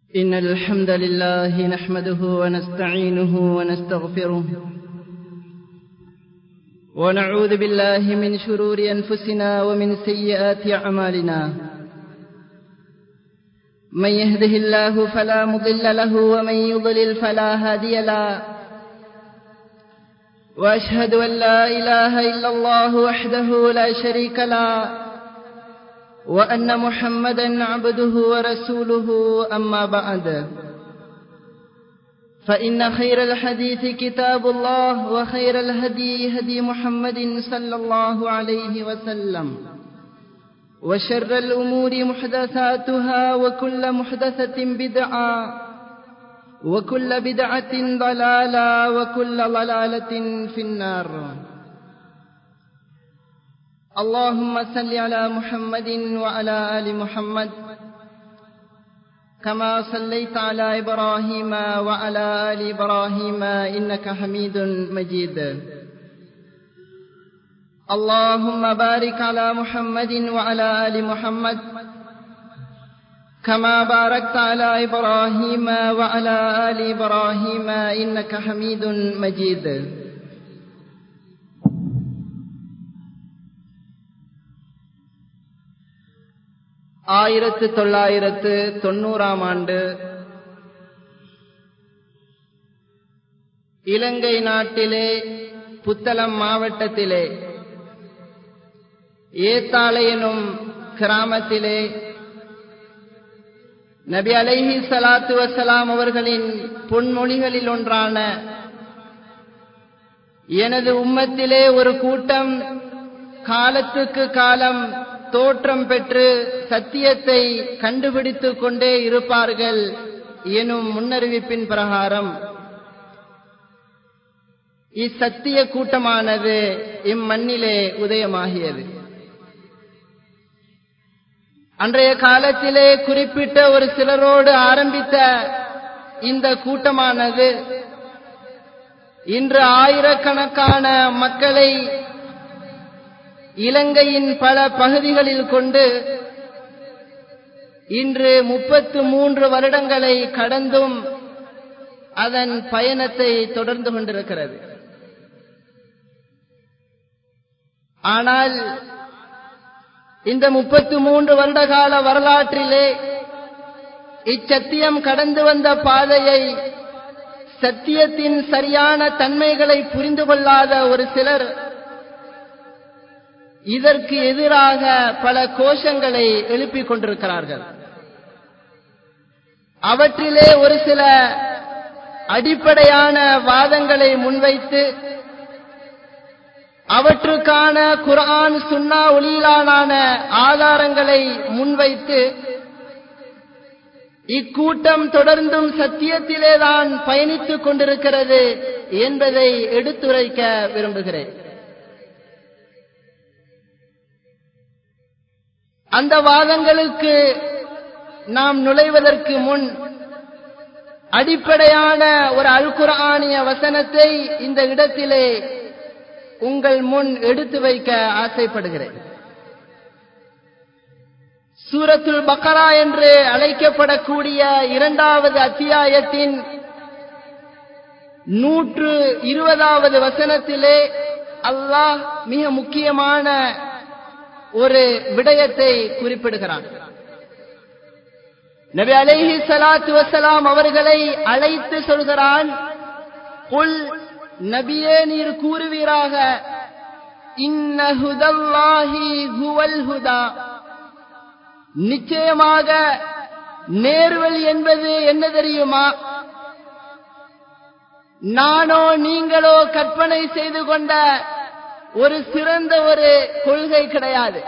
إن الحمد لله نحمده ونستعينه ونستغفره ونعوذ بالله من شرور أنفسنا ومن سيئات أعمالنا من يهده الله فلا مضل له ومن يضلل فلا هادي له وأشهد أن لا إله إلا الله وحده لا شريك له وأن محمدا عبده ورسوله أما بعد فإن خير الحديث كتاب الله وخير الهدي هدي محمد صلى الله عليه وسلم وشر الأمور محدثاتها وكل محدثة بدعة وكل بدعة ضلالة وكل ضلالة في النار اللهم صل على محمد وعلى آل محمد كما صليت على إبراهيم وعلى آل إبراهيم إنك حميد مجيد اللهم بارك على محمد وعلى آل محمد كما باركت على إبراهيم وعلى آل إبراهيم إنك حميد مجيد ஆயிரத்து தொள்ளாயிரத்து தொண்ணூறாம் ஆண்டு இலங்கை நாட்டிலே புத்தளம் மாவட்டத்திலே ஏத்தாளை எனும் கிராமத்திலே நபி அலைஹி சலாத்து வசலாம் அவர்களின் பொன்மொழிகளில் ஒன்றான எனது உம்மத்திலே ஒரு கூட்டம் காலத்துக்கு காலம் தோற்றம் பெற்று சத்தியத்தை கண்டுபிடித்துக் கொண்டே இருப்பார்கள் எனும் முன்னறிவிப்பின் பிரகாரம் இச்சத்திய கூட்டமானது இம்மண்ணிலே உதயமாகியது அன்றைய காலத்திலே குறிப்பிட்ட ஒரு சிலரோடு ஆரம்பித்த இந்த கூட்டமானது இன்று ஆயிரக்கணக்கான மக்களை இலங்கையின் பல பகுதிகளில் கொண்டு இன்று முப்பத்து மூன்று வருடங்களை கடந்தும் அதன் பயணத்தை தொடர்ந்து கொண்டிருக்கிறது ஆனால் இந்த முப்பத்து மூன்று வருட கால வரலாற்றிலே இச்சத்தியம் கடந்து வந்த பாதையை சத்தியத்தின் சரியான தன்மைகளை புரிந்து கொள்ளாத ஒரு சிலர் இதற்கு எதிராக பல கோஷங்களை எழுப்பிக் கொண்டிருக்கிறார்கள் அவற்றிலே ஒரு சில அடிப்படையான வாதங்களை முன்வைத்து அவற்றுக்கான குரான் சுன்னா ஒளியிலான ஆதாரங்களை முன்வைத்து இக்கூட்டம் தொடர்ந்தும் சத்தியத்திலேதான் பயணித்துக் கொண்டிருக்கிறது என்பதை எடுத்துரைக்க விரும்புகிறேன் அந்த வாதங்களுக்கு நாம் நுழைவதற்கு முன் அடிப்படையான ஒரு அல்குரானிய வசனத்தை இந்த இடத்திலே உங்கள் முன் எடுத்து வைக்க ஆசைப்படுகிறேன் சூரத்துல் பக்கரா என்று அழைக்கப்படக்கூடிய இரண்டாவது அத்தியாயத்தின் நூற்று இருபதாவது வசனத்திலே அல்லாஹ் மிக முக்கியமான ஒரு விடயத்தை குறிப்பிடுகிறான் நபி அலைஹி சலாத்து வசலாம் அவர்களை அழைத்து சொல்கிறான் புல் நபியே நீர் கூறுவீராக இன்னஹுதல்லாஹி ஹுவல் ஹுதா நிச்சயமாக நேர்வழி என்பது என்ன தெரியுமா நானோ நீங்களோ கற்பனை செய்து கொண்ட ஒரு சிறந்த ஒரு கொள்கை கிடையாது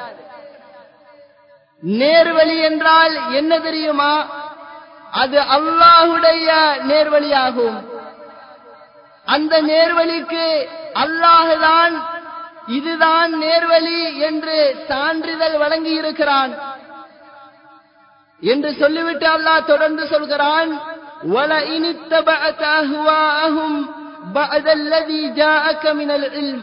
நேர்வழி என்றால் என்ன தெரியுமா அது அல்லாஹுடைய நேர்வழியாகும் அந்த நேர்வழிக்கு அல்லாஹுதான் இதுதான் நேர்வழி என்று சான்றிதழ் வழங்கி இருக்கிறான் என்று சொல்லிவிட்டு அல்லாஹ் தொடர்ந்து சொல்கிறான் وَلَئِنِ اتَّبَعْتَ أَهْوَاءَهُمْ بَعْدَ الَّذِي جَاءَكَ مِنَ الْعِلْمِ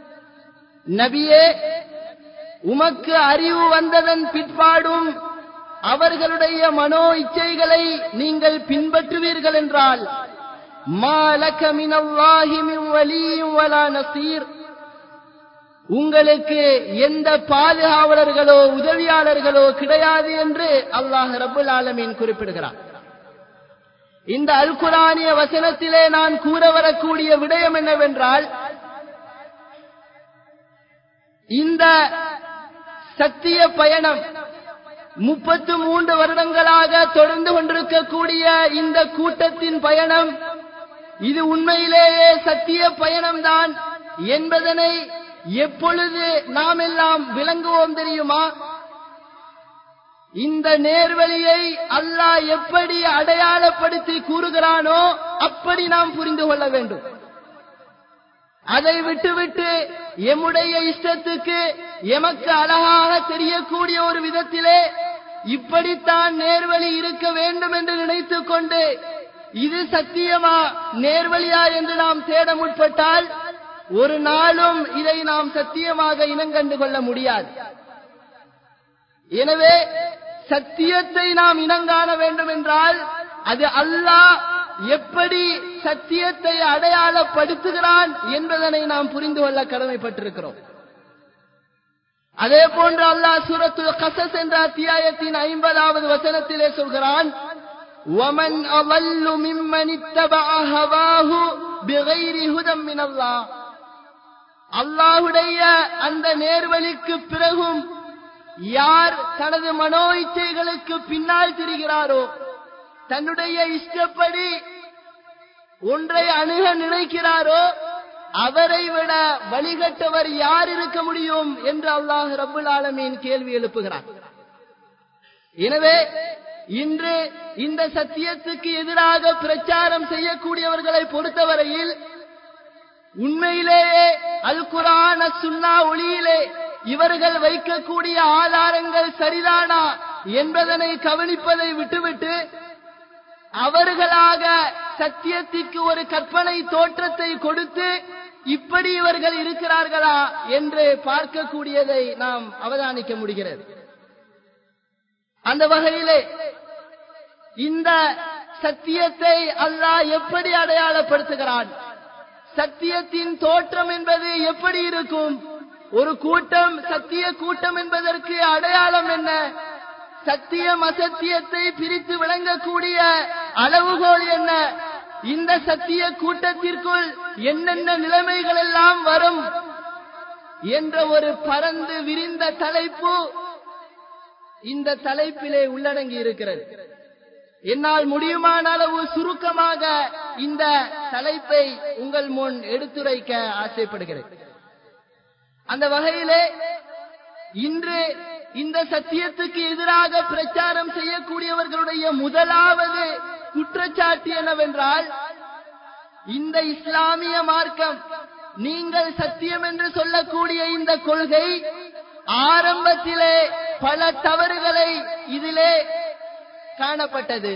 நபியே உமக்கு அறிவு வந்ததன் பிற்பாடும் அவர்களுடைய மனோ இச்சைகளை நீங்கள் பின்பற்றுவீர்கள் என்றால் மாலக மினல்லாஹி மின் வலியும் வலா நசீர் உங்களுக்கு எந்த பாதுகாவலர்களோ உதவியாளர்களோ கிடையாது என்று அல்லாஹ் ரபுல் ஆலமீன் குறிப்பிடுகிறார் இந்த அல் குரானிய வசனத்திலே நான் கூற வரக்கூடிய விடயம் என்னவென்றால் இந்த சத்திய பயணம் முப்பத்து மூன்று வருடங்களாக தொடர்ந்து கொண்டிருக்கக்கூடிய இந்த கூட்டத்தின் பயணம் இது உண்மையிலேயே சத்திய பயணம்தான் என்பதனை எப்பொழுது நாம் எல்லாம் விளங்குவோம் தெரியுமா இந்த நேர்வழியை அல்லாஹ் எப்படி அடையாளப்படுத்தி கூறுகிறானோ அப்படி நாம் புரிந்து கொள்ள வேண்டும் அதை விட்டுவிட்டு எம்முடைய இஷ்டத்துக்கு எமக்கு அழகாக தெரியக்கூடிய ஒரு விதத்திலே இப்படித்தான் நேர்வழி இருக்க வேண்டும் என்று நினைத்துக் கொண்டு இது சத்தியமா நேர்வழியா என்று நாம் தேட முற்பட்டால் ஒரு நாளும் இதை நாம் சத்தியமாக இனங்கண்டு கொள்ள முடியாது எனவே சத்தியத்தை நாம் இனங்காண வேண்டும் என்றால் அது அல்லாஹ் எப்படி சத்தியத்தை அடையாளப்படுத்துகிறான் என்பதனை நாம் புரிந்து கொள்ள கடமைப்பட்டிருக்கிறோம் அதே போன்று அல்லாஹ் சூரத்துல் கசஸ் என்ற அத்தியாயத்தின் ஐம்பதாவது வசனத்திலே சொல்கிறான் وَمَنْ أَضَلُّ مِمَّنِ اتَّبَعَ هَوَاهُ بِغَيْرِ هُدًى مِنَ اللَّهِ அல்லாஹுடைய அந்த நேர்வழிக்கு பிறகும் யார் தனது மனோ இச்சைகளுக்கு பின்னால் திரிகிறாரோ தன்னுடைய இஷ்டப்படி ஒன்றை அணுக நினைக்கிறாரோ அவரை விட வழிகட்டவர் யார் இருக்க முடியும் என்று அல்லாஹ் ரபுல் ஆலமீன் கேள்வி எழுப்புகிறார் எனவே இன்று இந்த சத்தியத்துக்கு எதிராக பிரச்சாரம் செய்யக்கூடியவர்களை பொறுத்தவரையில் உண்மையிலேயே அல் குரான் சுன்னா ஒளியிலே இவர்கள் வைக்கக்கூடிய ஆதாரங்கள் சரிதானா என்பதனை கவனிப்பதை விட்டுவிட்டு அவர்களாக சத்தியத்திற்கு ஒரு கற்பனை தோற்றத்தை கொடுத்து இப்படி இவர்கள் இருக்கிறார்களா என்று பார்க்கக்கூடியதை நாம் அவதானிக்க முடிகிறது அந்த வகையிலே இந்த சத்தியத்தை அல்லாஹ் எப்படி அடையாளப்படுத்துகிறான் சத்தியத்தின் தோற்றம் என்பது எப்படி இருக்கும் ஒரு கூட்டம் சத்திய கூட்டம் என்பதற்கு அடையாளம் என்ன சத்தியம் அசத்தியத்தை பிரித்து விளங்கக்கூடிய அளவுகோல் என்ன இந்த சத்திய கூட்டத்திற்குள் என்னென்ன நிலைமைகள் எல்லாம் வரும் என்ற ஒரு பரந்து விரிந்த தலைப்பு இந்த தலைப்பிலே உள்ளடங்கி இருக்கிறது என்னால் முடியுமான அளவு சுருக்கமாக இந்த தலைப்பை உங்கள் முன் எடுத்துரைக்க ஆசைப்படுகிறேன் அந்த வகையிலே இன்று இந்த சத்தியத்துக்கு எதிராக பிரச்சாரம் செய்யக்கூடியவர்களுடைய முதலாவது குற்றச்சாட்டு என்னவென்றால் இந்த இஸ்லாமிய மார்க்கம் நீங்கள் சத்தியம் என்று சொல்லக்கூடிய இந்த கொள்கை ஆரம்பத்திலே பல தவறுகளை இதிலே காணப்பட்டது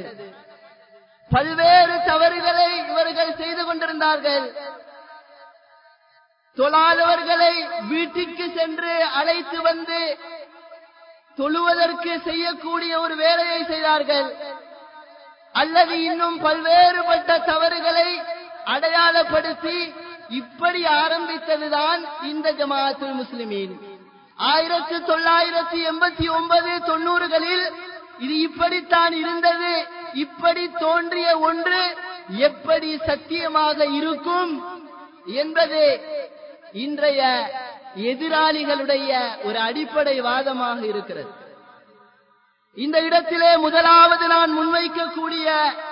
பல்வேறு தவறுகளை இவர்கள் செய்து கொண்டிருந்தார்கள் தொழாதவர்களை வீட்டிற்கு சென்று அழைத்து வந்து தொழுவதற்கு செய்யக்கூடிய ஒரு வேலையை செய்தார்கள் அல்லது இன்னும் பல்வேறுபட்ட தவறுகளை அடையாளப்படுத்தி இப்படி ஆரம்பித்ததுதான் இந்த ஜமாத்துல் முஸ்லிமீன் ஆயிரத்தி தொள்ளாயிரத்தி எண்பத்தி ஒன்பது தொண்ணூறுகளில் இது இப்படித்தான் இருந்தது இப்படி தோன்றிய ஒன்று எப்படி சத்தியமாக இருக்கும் என்பது இன்றைய எதிராளிகளுடைய ஒரு அடிப்படை வாதமாக இருக்கிறது இந்த இடத்திலே முதலாவது நான் முன்வைக்கக்கூடிய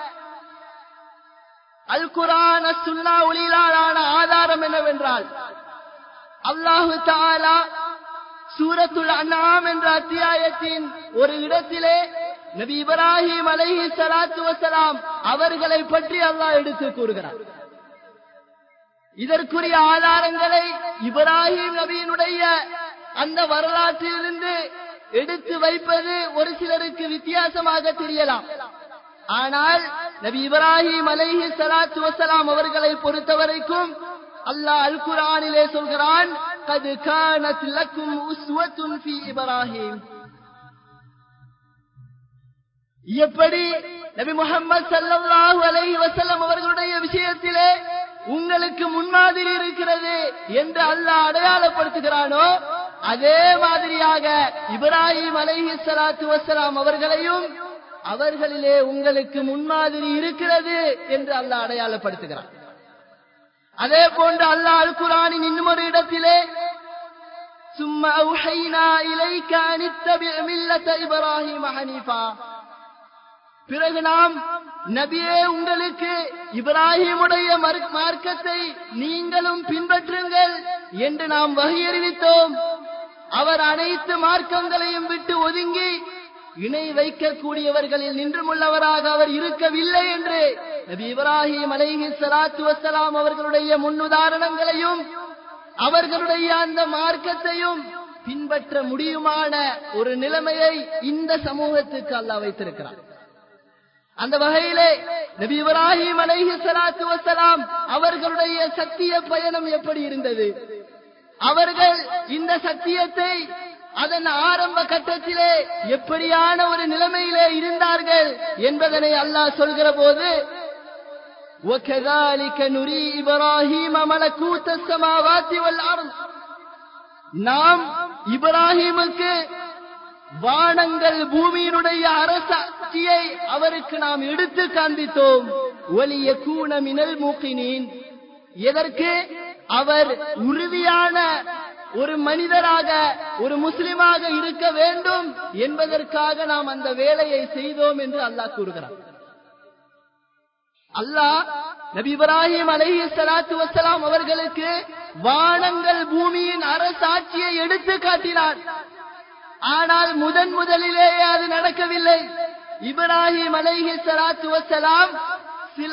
அல் குரான் சுல்லா ஒளியிலான ஆதாரம் என்னவென்றால் அல்லாஹு தாலா சூரத்துல் அண்ணாம் என்ற அத்தியாயத்தின் ஒரு இடத்திலே நபி இப்ராஹிம் அலைஹி சலாத்து வசலாம் அவர்களை பற்றி அல்லாஹ் எடுத்து கூறுகிறார் இதற்குரிய ஆதாரங்களை இப்ராஹிம் நபியினுடைய அந்த வரலாற்றிலிருந்து எடுத்து வைப்பது ஒரு சிலருக்கு வித்தியாசமாக தெரியலாம் ஆனால் நபி இப்ராஹிம் அலைஹி சலாத்து வசலாம் அவர்களை பொறுத்தவரைக்கும் அல்லாஹ் அல் குரானிலே சொல்கிறான் قد كانت لكم أسوة في إبراهيم எப்படி நபி முகமது சல்லல்லாஹு அலைஹி வஸல்லம் அவர்களுடைய விஷயத்திலே உங்களுக்கு முன்மாதிரி இருக்கிறது என்று அல்லாஹ் அடையாளப்படுத்துகிறானோ அதே மாதிரியாக இப்ராஹிம் அலைஹி ஸலாத்து வஸலாம் அவர்களையும் அவர்களிலே உங்களுக்கு முன்மாதிரி இருக்கிறது என்று அல்லாஹ் அடையாளப்படுத்துகிறான் அதே போன்று அல்லாஹ் அல் குரானின் இன்னும் ஒரு இடத்திலே ثم أوحينا إليك أن اتبع ملة إبراهيم حنيفا பிறகு நாம் நபியே உங்களுக்கு இப்ராஹிமுடைய மறு- மார்க்கத்தை நீங்களும் பின்பற்றுங்கள் என்று நாம் வகையறிவித்தோம் அவர் அனைத்து மார்க்கங்களையும் விட்டு ஒதுங்கி இணை வைக்கக்கூடியவர்களில் நின்றுமுள்ளவராக அவர் இருக்கவில்லை என்று நபி இப்ராஹிம் அலைஹி ஸலாத்து வஸ்ஸலாம் அவர்களுடைய முன்னுதாரணங்களையும் அவர்களுடைய அந்த மார்க்கத்தையும் பின்பற்ற முடியுமான ஒரு நிலைமையை இந்த சமூகத்துக்கு அல்லாஹ் வைத்திருக்கிறார் அந்த வகையிலே நபி இப்ராஹிம் அலைஹி ஸலாத்து வஸலாம் அவர்களுடைய சத்திய பயணம் எப்படி இருந்தது அவர்கள் இந்த சத்தியத்தை அதன் ஆரம்ப கட்டத்திலே எப்படியான ஒரு நிலைமையிலே இருந்தார்கள் என்பதனை அல்லாஹ் சொல்கிற போது وكذلك نري إبراهيم ملكوت السماوات والأرض நாம் இப்ராஹிமுக்கு வானங்கள் பூமியினுடைய அரசாட்சியை அவருக்கு நாம் எடுத்து காண்பித்தோம் ஒலிய கூண மினல் மூக்கினேன் எதற்கு அவர் உறுதியான ஒரு மனிதராக ஒரு முஸ்லிமாக இருக்க வேண்டும் என்பதற்காக நாம் அந்த வேலையை செய்தோம் என்று அல்லாஹ் கூறுகிறார் அல்லாஹ் நபி இப்ராஹிம் அலைஹி ஸலாத்து வஸலாம் அவர்களுக்கு வானங்கள் பூமியின் அரசாட்சியை எடுத்து காட்டினார் ஆனால் முதன் முதலிலேயே அது நடக்கவில்லை இப்ராஹிம் அலைஹி ஸலாத்து வஸலாம் சில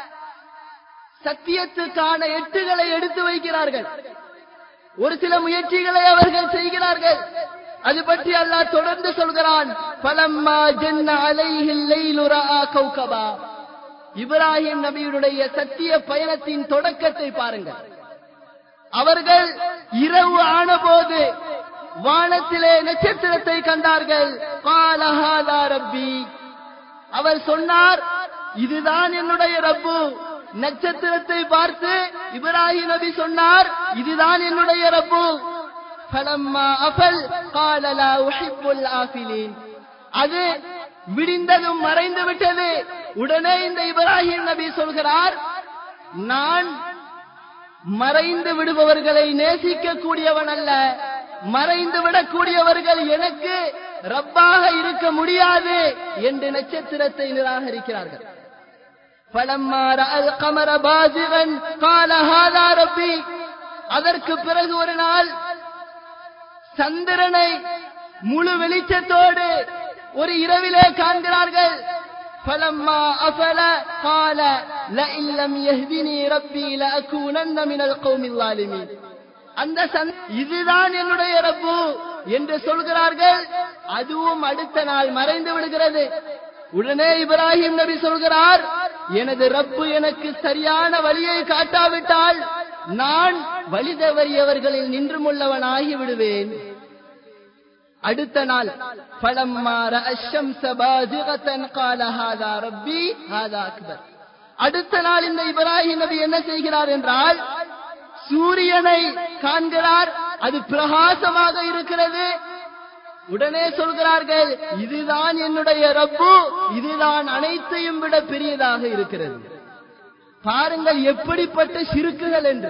சத்தியத்துக்கான எட்டுகளை எடுத்து வைக்கிறார்கள் ஒரு சில முயற்சிகளை அவர்கள் செய்கிறார்கள் அது பற்றி அல்லாஹ் தொடர்ந்து சொல்கிறான் பலம்மா ஜன்ன அலைஹில் லைலு ரஆ கௌகபா இப்ராஹிம் நபியுடைய சத்திய பயணத்தின் தொடக்கத்தை பாருங்கள் அவர்கள் இரவு ஆனபோது வானத்திலே நட்சத்திரத்தை கண்டார்கள் "கால ஹாதா ரப்பி அவர் சொன்னார் இதுதான் என்னுடைய ரப்பு நட்சத்திரத்தை பார்த்து இப்ராஹிம் நபி சொன்னார் இதுதான் என்னுடைய ரப்பு فلما أفل قال لا أحب الآفلين அது விடிந்ததும் மறைந்து விட்டது உடனே இந்த இப்ராஹிம் நபி சொல்கிறார் நான் மறைந்து விடுபவர்களை நேசிக்க கூடியவன் அல்ல மறைந்து விடக்கூடியவர்கள் எனக்கு ரப்பாக இருக்க முடியாது என்று நட்சத்திரத்தை நிராகரிக்கிறார்கள் فلما رأى القمر بازغا قال هذا ربي அதற்கு பிறகு ஒரு நாள் சந்திரனை முழு வெளிச்சத்தோடு ஒரு இரவிலே காண்கிறார்கள் فلما أفل قال لئن لم يهدني ربي لأكونن من القوم الظالمين அந்த சந்- இதுதான் என்னுடைய ரப்பு என்று சொல்கிறார்கள் அதுவும் அடுத்த நாள் மறைந்து விடுகிறது உடனே இப்ராஹிம் நபி சொல்கிறார் எனது ரப்பு எனக்கு சரியான வழியை காட்டாவிட்டால் நான் வழி தவறியவர்களில் நின்றுமுள்ளவன் ஆகிவிடுவேன் அடுத்த நாள் فلما رأى الشمس بازغة قال هذا ربي هذا أكبر அடுத்த நாள் இந்த இப்ராஹிம் நபி என்ன செய்கிறார் என்றால் சூரியனை காண்கிறார் அது பிரகாசமாக இருக்கிறது உடனே சொல்கிறார்கள் இதுதான் என்னுடைய ரப்பு இதுதான் அனைத்தையும் விட பெரியதாக இருக்கிறது பாருங்கள் எப்படிப்பட்ட சிறுக்குகள் என்று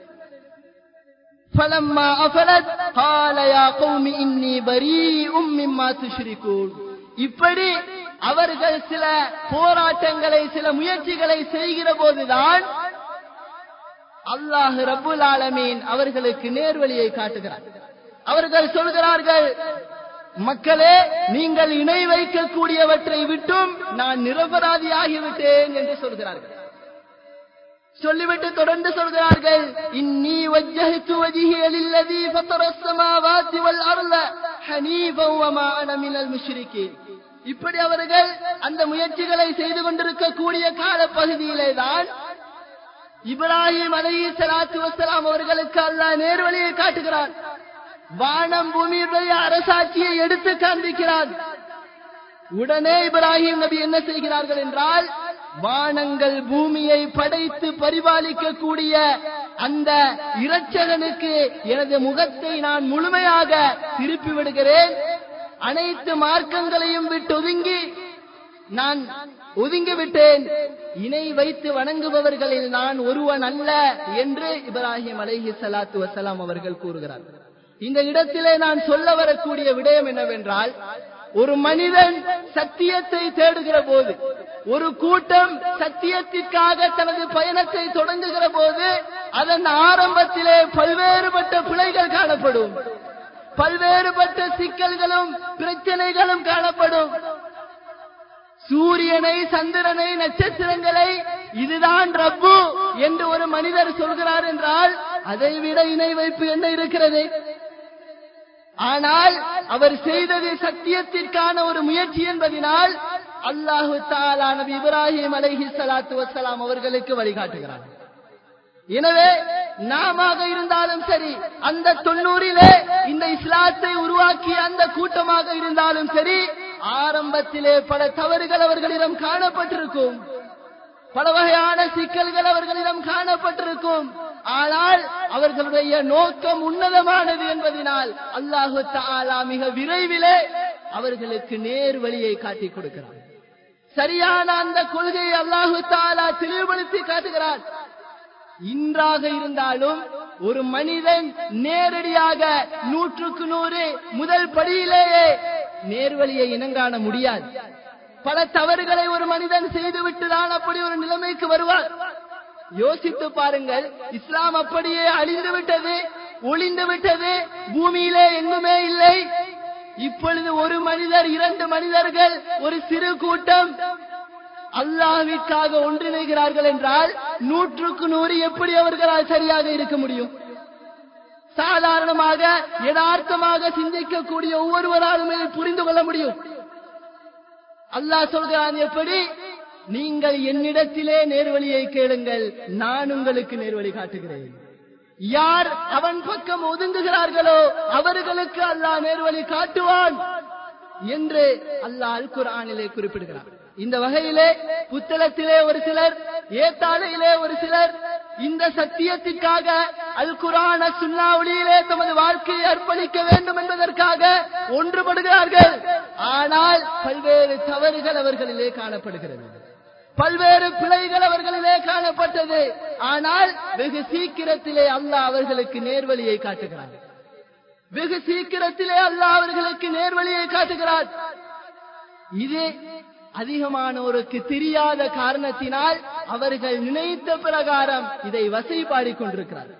فلما أفلت قال يا قوم إني بريء مما تشركون இப்படி அவர்கள் சில போராட்டங்களை சில முயற்சிகளை செய்கிற போதுதான் அல்லாஹ் ரப்புல் ஆலமீன் அவர்களுக்கு நேர்வழியை காட்டுகிறார் அவர்கள் சொல்கிறார்கள் மக்களே நீங்கள் இணை வைக்கக்கூடியவற்றை விட்டும் நான் நிரபராதியாகிவிட்டேன் என்று சொல்கிறார்கள் சொல்லிவிட்டு தொடர்ந்து சொல்கிறார்கள் இன்னி வஜ்ஜஹ்து வஜ்ஹிய லில்லதி ஃபத்தர السماوات والارض حنيفا وما انا من المشركين இப்படி அவர்கள் அந்த முயற்சிகளை செய்து கொண்டிருக்கக்கூடிய கால பகுதியிலே தான் இப்ராஹிம் அலைஹி ஸலாத்து வஸலாம் அவர்களுக்கு அல்லாஹ் நேர்வழியை காட்டுகிறான் வானம் பூமியுடைய அரசாட்சியை எடுத்து காண்பிக்கிறான் உடனே இப்ராஹிம் நபி என்ன செய்கிறார்கள் என்றால் வானங்கள் பூமியை படைத்து பரிபாலிக்கக்கூடிய அந்த இரட்சகனுக்கு எனது முகத்தை நான் முழுமையாக திருப்பி விடுகிறேன் அனைத்து மார்க்கங்களையும் விட்டு ஒதுங்கி நான் ஒதுங்கி விட்டேன் இணை வைத்து வணங்குபவர்களில் நான் ஒருவன் அல்ல என்று இப்ராஹிம் அலைஹி ஸலாத்து வஸலாம் அவர்கள் கூறுகிறார் இந்த இடத்திலே நான் சொல்ல வரக்கூடிய விடயம் என்னவென்றால் ஒரு மனிதன் சத்தியத்தை தேடுகிற போது ஒரு கூட்டம் சத்தியத்திற்காக தனது பயணத்தை தொடங்குகிற போது அதன் ஆரம்பத்திலே பல்வேறுபட்ட பிழைகள் காணப்படும் பல்வேறுபட்ட சிக்கல்களும் பிரச்சனைகளும் காணப்படும் சூரியனை சந்திரனை நட்சத்திரங்களை இதுதான் ரப்பு என்று ஒரு மனிதர் சொல்கிறார் என்றால் அதை விட இணை வைப்பு என்ன இருக்கிறது ஆனால் அவர் செய்தது சத்தியத்திற்கான ஒரு முயற்சி என்பதனால் அல்லாஹு தாலா நபி இப்ராஹிம் அலைஹி ஸலாத்து வஸ்ஸலாம் அவர்களுக்கு வழிகாட்டுகிறார் எனவே நாம இருந்தாலும் சரி அந்த தொண்ணூறிலே இந்த இஸ்லாத்தை உருவாக்கிய அந்த கூட்டமாக இருந்தாலும் சரி ஆரம்பத்திலே பல தவறுகள் அவர்களிடம் காணப்பட்டிருக்கும் பல வகையான சிக்கல்கள் அவர்களிடம் காணப்பட்டிருக்கும் ஆனால் அவர்களுடைய நோக்கம் உன்னதமானது என்பதனால் அல்லாஹு தாலா மிக விரைவிலே அவர்களுக்கு நேர் வழியை காட்டிக் கொடுக்கிறார் சரியான அந்த கொள்கையை அல்லாஹு தாலா தெளிவுபடுத்தி காட்டுகிறார் இன்றாக இருந்தாலும் ஒரு மனிதன் நேரடியாக நூற்றுக்கு நூறு முதல் படியிலேயே நேர்வழியை இனங்காண முடியாது பல தவறுகளை ஒரு மனிதன் செய்துவிட்டுதான் அப்படி ஒரு நிலைமைக்கு வருவார் யோசித்து பாருங்கள் இஸ்லாம் அப்படியே அழிந்து விட்டது ஒளிந்து விட்டது பூமியிலே எங்குமே இல்லை இப்பொழுது ஒரு மனிதர் இரண்டு மனிதர்கள் ஒரு சிறு கூட்டம் அல்லாஹ்விற்காக ஒன்றிணைகிறார்கள் என்றால் நூற்றுக்கு நூறு எப்படி அவர்களால் சரியாக இருக்க முடியும் சாதாரணமாக யதார்த்தமாக சிந்திக்கக்கூடிய ஒவ்வொருவராலும் இதை புரிந்து கொள்ள முடியும் அல்லாஹ் சொல்கிறான் எப்படி நீங்கள் என்னிடத்திலே நேர்வழியை கேளுங்கள் நான் உங்களுக்கு நேர்வழி காட்டுகிறேன் யார் அவன் பக்கம் ஒதுங்குகிறார்களோ அவர்களுக்கு அல்லாஹ் நேர்வழி காட்டுவான் என்று அல்லாஹ் அல் குர்ஆனிலே குறிப்பிடுகிறார் இந்த வகையிலே புத்தளத்திலே ஒரு சிலர் ஏத்தாளையிலே ஒரு சிலர் இந்த சத்தியத்திற்காக அல் குரான சுண்ணாவளியிலே தமது வாழ்க்கையை அர்ப்பணிக்க வேண்டும் என்பதற்காக ஒன்றுபடுகிறார்கள் ஆனால் பல்வேறு தவறுகள் அவர்களிலே காணப்படுகிறது பல்வேறு பிழைகள் அவர்களிலே காணப்பட்டது ஆனால் வெகு சீக்கிரத்திலே அல்லாஹ் அவர்களுக்கு நேர்வழியை காட்டுகிறார் வெகு சீக்கிரத்திலே அல்லாஹ் அவர்களுக்கு நேர்வழியை காட்டுகிறார் இது அதிகமானோருக்கு தெரியாத காரணத்தினால் அவர்கள் நினைத்த பிரகாரம் இதை வசைபாடிக் கொண்டிருக்கிறார்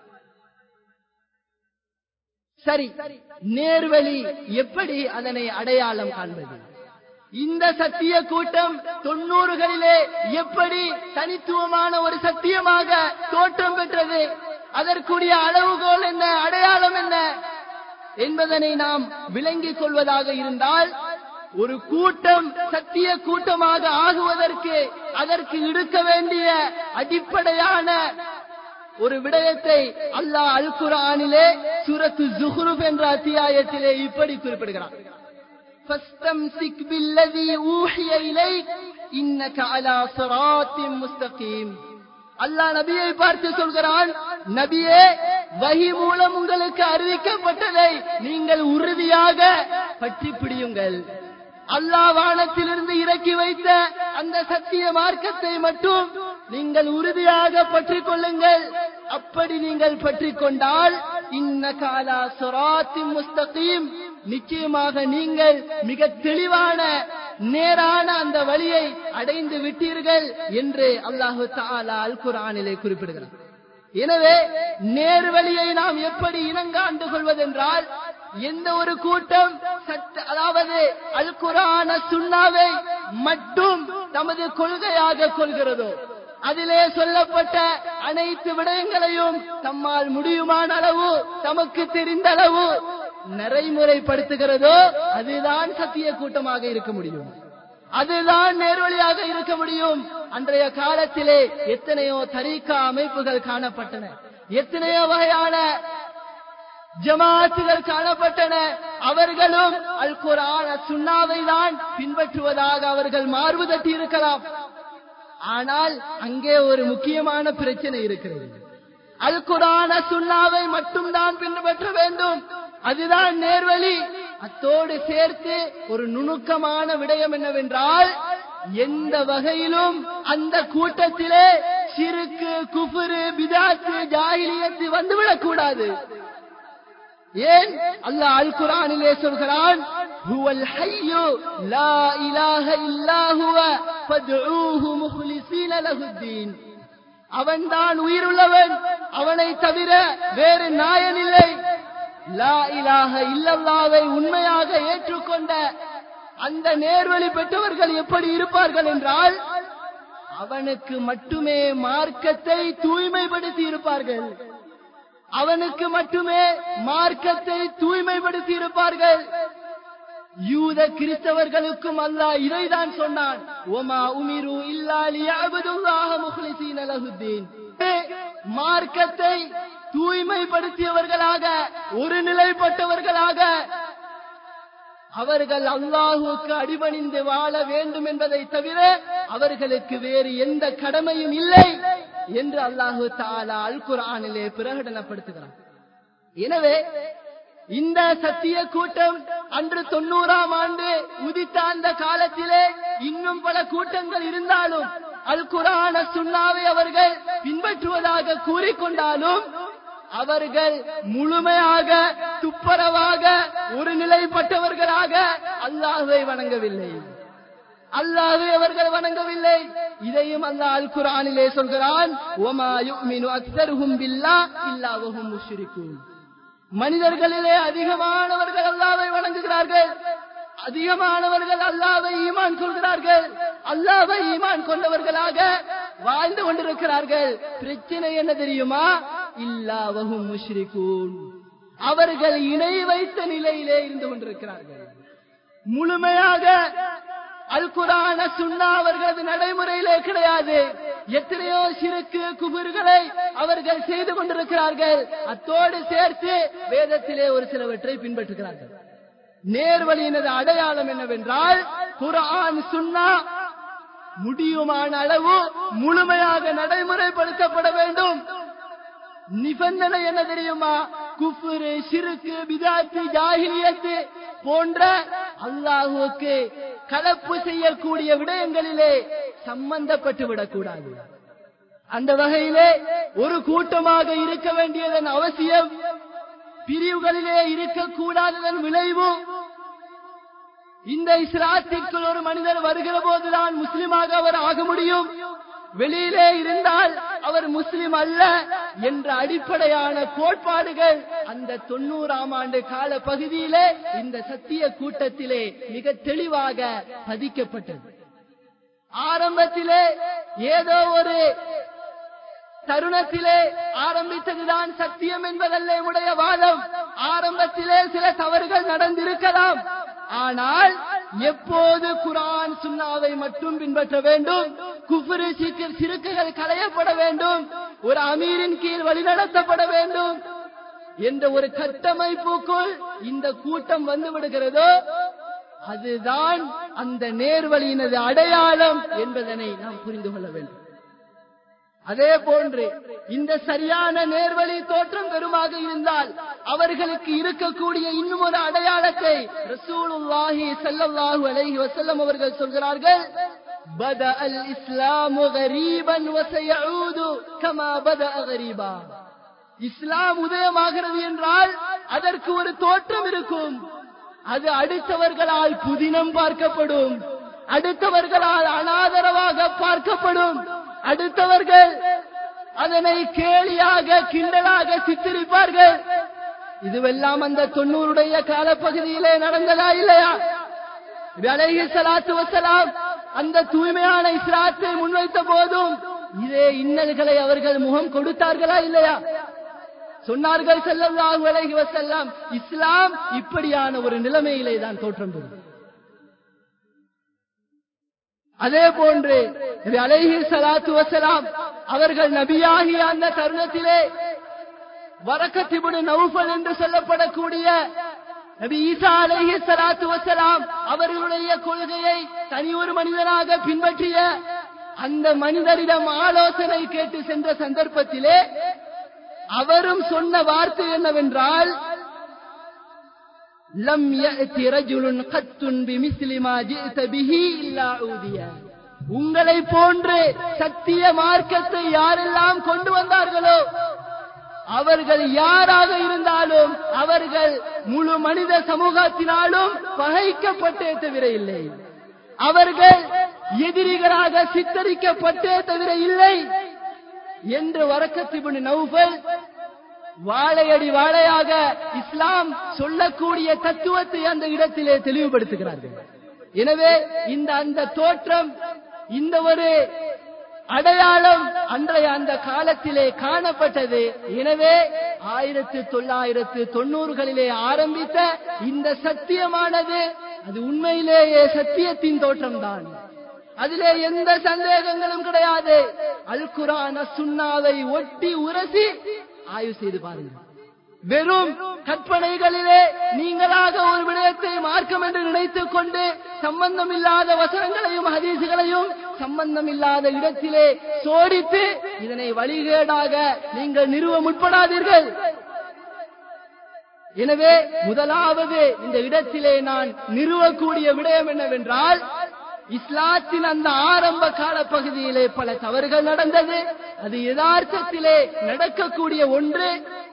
சரி நேர்வழி எப்படி அதனை அடையாளம் காண்பது இந்த சத்திய கூட்டம் தொண்ணூறுகளிலே எப்படி தனித்துவமான ஒரு சத்தியமாக தோற்றம் பெற்றது அதற்குரிய அளவுகோல் என்ன அடையாளம் என்ன என்பதனை நாம் விளங்கிக் கொள்வதாக இருந்தால் ஒரு கூட்டம் சத்திய கூட்டமாக ஆகுவதற்கு அதற்கு எடுக்க வேண்டிய அடிப்படையான ஒரு விடயத்தை அல்லாஹ் அல் குரானிலே சூரத்து ஜுஹ்ருப் என்ற அத்தியாயத்திலே இப்படி குறிப்பிடுகிறான் فاستمسك بالذي أوحي إليك إنك على صراط مستقيم அல்லாஹ் நபியை பார்த்து சொல்கிறான் நபியே வகி மூலம் உங்களுக்கு அறிவிக்கப்பட்டதை நீங்கள் உறுதியாக பற்றி பிடியுங்கள் அல்லாஹ் வானத்திலிருந்து இறக்கி வைத்த அந்த சத்திய மார்க்கத்தை மட்டும் நீங்கள் உறுதியாக பற்றிக் கொள்ளுங்கள் அப்படி நீங்கள் பற்றிக் கொண்டால் இன்ன காலா சொராத்தி முஸ்தகீம் நிச்சயமாக நீங்கள் மிக தெளிவான நேரான அந்த வழியை அடைந்து விட்டீர்கள் என்று அல்லாஹு தாலா அல் குரானிலே குறிப்பிடுகிறார் எனவே நேர்வழியை நாம் எப்படி இனங்காண்டு கொள்வதென்றால் எந்த ஒரு கூட்டம் சட்ட அதாவது அல் குரான சுண்ணாவை மட்டும் தமது கொள்கையாக கொள்கிறதோ அதிலே சொல்லப்பட்ட அனைத்து விடயங்களையும் தம்மால் முடியுமான அளவு தமக்கு தெரிந்த அளவு நடைமுறைப்படுத்துகிறதோ அதுதான் சத்திய கூட்டமாக இருக்க முடியும் அதுதான் நேர்வழியாக இருக்க முடியும் அன்றைய காலத்திலே எத்தனையோ தரீக்கா அமைப்புகள் காணப்பட்டன எத்தனையோ வகையான ஜமாத்துகள் காணப்பட்டன அவர்களும் அல் குரான் சுண்ணாவை தான் பின்பற்றுவதாக அவர்கள் மார்பு தட்டி இருக்கலாம் ஆனால் அங்கே ஒரு முக்கியமான பிரச்சனை இருக்கிறது அல் குரான சுண்ணாவை மட்டும்தான் பின்பற்ற வேண்டும் அதுதான் நேர்வழி அத்தோடு சேர்த்து ஒரு நுணுக்கமான விடயம் என்னவென்றால் எந்த வகையிலும் அந்த கூட்டத்திலே சிறுக்கு குஃபுரு பிதாத்து ஜாகிலியத்து வந்துவிடக் கூடாது ஏன் அல்லாஹ் அல் குரானிலே சொல்கிறான் ஹுவல் ஹய்யு லா இலாஹ இல்லா ஹுவ ஃபத்ஊஹு முஹ்லிஸீன லஹுத்தீன் அவன்தான் உயிருள்ளவன் அவனை தவிர வேறு நாயன் இல்லை லா இலாஹ இல்லல்லாவை உண்மையாக ஏற்றுக்கொண்ட அந்த நேர்வழி பெற்றவர்கள் எப்படி இருப்பார்கள் என்றால் அவனுக்கு மட்டுமே மார்க்கத்தை தூய்மைப்படுத்தி இருப்பார்கள் அவனுக்கு மட்டுமே மார்க்கத்தை தூய்மைப்படுத்தி இருப்பார்கள் யூத கிறிஸ்தவர்களுக்கும் அல்லாஹ் இதைதான் சொன்னான் ஒமா உமிரு இல்லா லியஅபுதுல்லாஹ முஹ்லிஸீன லஹுத்தீன் மார்க்கத்தை தூய்மைப்படுத்தியவர்களாக ஒரு நிலைப்பட்டவர்களாக அவர்கள் அல்லாஹுக்கு அடிபணிந்து வாழ வேண்டும் என்பதை தவிர அவர்களுக்கு வேறு எந்த கடமையும் இல்லை என்று அல்லாஹு தாலா அல் குரானிலே பிரகடனப்படுத்துகிறான் எனவே இந்த சத்திய கூட்டம் அன்று தொண்ணூறாம் ஆண்டு உதித்த அந்த காலத்திலே இன்னும் பல கூட்டங்கள் இருந்தாலும் அல் குரான சுண்ணாவை அவர்கள் பின்பற்றுவதாக கூறிக்கொண்டாலும் அவர்கள் முழுமையாக துப்பரவாக ஒரு நிலைப்பட்டவர்களாக அல்லாஹுவை வணங்கவில்லை அல்லாஹை அவர்கள் வணங்கவில்லை இதையும் அல்லாஹ் அல் குரானிலே சொல்கிறான் ஒமா யுமினு அக்ஸருஹும் பில்லா இல்லா வஹும் முஷ்ரிகூன் மனிதர்களிலே அதிகமானவர்கள் அல்லாவை வணங்குகிறார்கள் அதிகமானவர்கள் அல்லாவை ஈமான் கொள்கிறார்கள் அல்லாவை ஈமான் கொண்டவர்களாக வாழ்ந்து கொண்டிருக்கிறார்கள் பிரச்சனை என்ன தெரியுமா இல்லாவகும் முஷ்ரிகூன் அவர்கள் இணை வைத்த நிலையிலே இருந்து கொண்டிருக்கிறார்கள் முழுமையாக அல் குரான சுண்ணா அவர்களது நடைமுறையிலே கிடையாது எத்தனையோ சிறுக்கு குபுர்களை அவர்கள் செய்து கொண்டிருக்கிறார்கள் அத்தோடு சேர்த்து வேதத்திலே ஒரு சிலவற்றை பின்பற்றுகிறார்கள் நேர்வழியினது அடையாளம் என்னவென்றால் குரான் சுண்ணா முடியுமான அளவு முழுமையாக நடைமுறைப்படுத்தப்பட வேண்டும் நிபந்தனை என்ன தெரியுமா குஃபுரு சிறுக்கு பிதாத்து ஜாகிலியத்து போன்ற அல்லாஹுக்கு கலப்பு செய்யக்கூடிய விடயங்களிலே சம்பந்தப்பட்டு விடக்கூடாது அந்த வகையிலே ஒரு கூட்டமாக இருக்க வேண்டியதன் அவசியம் பிரிவுகளிலே இருக்கக்கூடாததன் விளைவு இந்த இஸ்லாத்திற்குள் ஒரு மனிதர் வருகிற போதுதான் முஸ்லிமாக அவர் ஆக முடியும் வெளியிலே இருந்தால் அவர் முஸ்லிம் அல்ல என்ற அடிப்படையான கோட்பாடுகள் அந்த தொண்ணூறாம் ஆண்டு கால பகுதியிலே இந்த சத்திய கூட்டத்திலே மிக தெளிவாக பதிக்கப்பட்டது ஆரம்பத்திலே ஏதோ ஒரு தருணத்திலே ஆரம்பித்ததுதான் சத்தியம் என்பதல்ல உடைய வாதம் ஆரம்பத்திலே சில தவறுகள் நடந்திருக்கலாம் ஆனால் எப்போது குரான் சுண்ணாவை மட்டும் பின்பற்ற வேண்டும் குஃபுரு சிறுக்குகள் களையப்பட வேண்டும் ஒரு அமீரின் கீழ் வழிநடத்தப்பட வேண்டும் என்ற ஒரு கட்டமைப்புக்குள் இந்த கூட்டம் வந்து விடுகிறதோ அதுதான் அந்த நேர்வழியினது அடையாளம் என்பதனை நாம் புரிந்து கொள்ள வேண்டும் அதே போன்று இந்த சரியான நேர்வழி தோற்றம் பெருமாக இருந்தால் அவர்களுக்கு இருக்கக்கூடிய இன்னும் ஒரு அடையாளத்தை ரசூலுல்லாஹி ஸல்லல்லாஹு அலைஹி வஸல்லம் அவர்கள் சொல்கிறார்கள் பத அல் இஸ்லாமு கரீபன் வசயஊது கமா பத கரீபா இஸ்லாம் உதயமாகிறது என்றால் அதற்கு ஒரு தோற்றம் இருக்கும் அது அடுத்தவர்களால் புதினம் பார்க்கப்படும் அடுத்தவர்களால் அனாதரவாக பார்க்கப்படும் அடுத்தவர்கள் அதனை கேலியாக கிண்டலாக சித்தரிப்பார்கள் இதுவெல்லாம் அந்த தொண்ணூறுடைய காலப்பகுதியிலே நடந்ததா இல்லையா அலைஹி சலாத்து வசலாம் அந்த தூய்மையான இஸ்லாத்தை முன்வைத்த போதும் இதே இன்னல்களை அவர்கள் முகம் கொடுத்தார்களா இல்லையா சொன்னார்கள் செல்லல்லாஹு அலைஹி வஸல்லம் இஸ்லாம் இப்படியான ஒரு நிலைமையிலே தான் தோற்றம் பெறும் அதே போன்று அலைஹி சலாத்து வசலாம் அவர்கள் நபியாகிய அந்த தருணத்திலே வரக்கத்திபுடு நௌஃபல் என்று சொல்லப்படக்கூடிய நபி ஈசா அலைஹி ஸலாத்து வஸலாம் அவர்களுடைய கொள்கையை தனி ஒரு மனிதனாக பின்பற்றிய அந்த மனிதரிடம் ஆலோசனை கேட்டு சென்ற சந்தர்ப்பத்திலே அவரும் சொன்ன வார்த்தை என்னவென்றால் லம் யஅதி ரஜுலுன் கத்துன் பிமிஸ்லி மா ஜிஅத பிஹி இல்லா ஊதிய உங்களை போன்று சத்திய மார்க்கத்தை யாரெல்லாம் கொண்டு வந்தார்களோ அவர்கள் யாராக இருந்தாலும் அவர்கள் முழு மனித சமூகத்தினாலும் பகைக்கப்பட்டே தவிர இல்லை அவர்கள் எதிரிகளாக சித்தரிக்கப்பட்டே தவிர இல்லை என்று வரக்கத்திபுன் நௌஃபல் வாழையடி வாழையாக இஸ்லாம் சொல்லக்கூடிய தத்துவத்தை அந்த இடத்திலே தெளிவுபடுத்துகிறார்கள் எனவே இந்த அந்த தோற்றம் இந்த ஒரு அடையாளம் அன்றைய அந்த காலத்திலே காணப்பட்டது எனவே ஆயிரத்தி தொள்ளாயிரத்து தொண்ணூறுகளிலே ஆரம்பித்த இந்த சத்தியமானது அது உண்மையிலேயே சத்தியத்தின் தோற்றம்தான் அதிலே எந்த சந்தேகங்களும் கிடையாது அல் குரான சுண்ணாவை ஒட்டி உரசி ஆய்வு செய்து பாருங்கள் வெறும் கற்பனைகளிலே நீங்களாக ஒரு விடயத்தை மார்க்கம் என்று நினைத்துக் கொண்டு சம்பந்தம் இல்லாத வசனங்களையும் ஹதீசுகளையும் சம்பந்தம் இல்லாத இடத்திலே சோடித்து இதனை வழிகேடாக நீங்கள் நிறுவ முற்படாதீர்கள் எனவே முதலாவது இந்த இடத்திலே நான் நிறுவக்கூடிய விடயம் என்னவென்றால் இஸ்லாத்தின் அந்த ஆரம்ப கால பகுதியிலே பல தவறுகள் நடந்தது அது யதார்த்தத்திலே நடக்கக்கூடிய ஒன்று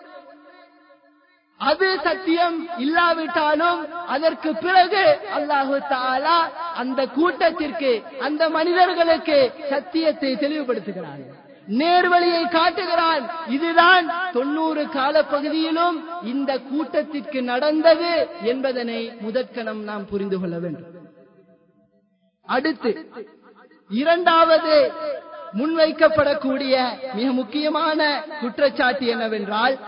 அது சத்தியம் இல்லாவிட்டாலும் அதற்கு பிறகு அல்லாஹு தாலா அந்த கூட்டத்திற்கு அந்த மனிதர்களுக்கு சத்தியத்தை தெளிவுபடுத்துகிறான் நேர்வழியை காட்டுகிறான் இதுதான் தொண்ணூறு கால பகுதியிலும் இந்த கூட்டத்திற்கு நடந்தது என்பதனை முதற்கணம் நாம் புரிந்து கொள்ள வேண்டும் அடுத்து இரண்டாவது முன்வைக்கப்படக்கூடிய மிக முக்கியமான குற்றச்சாட்டு என்னவென்றால்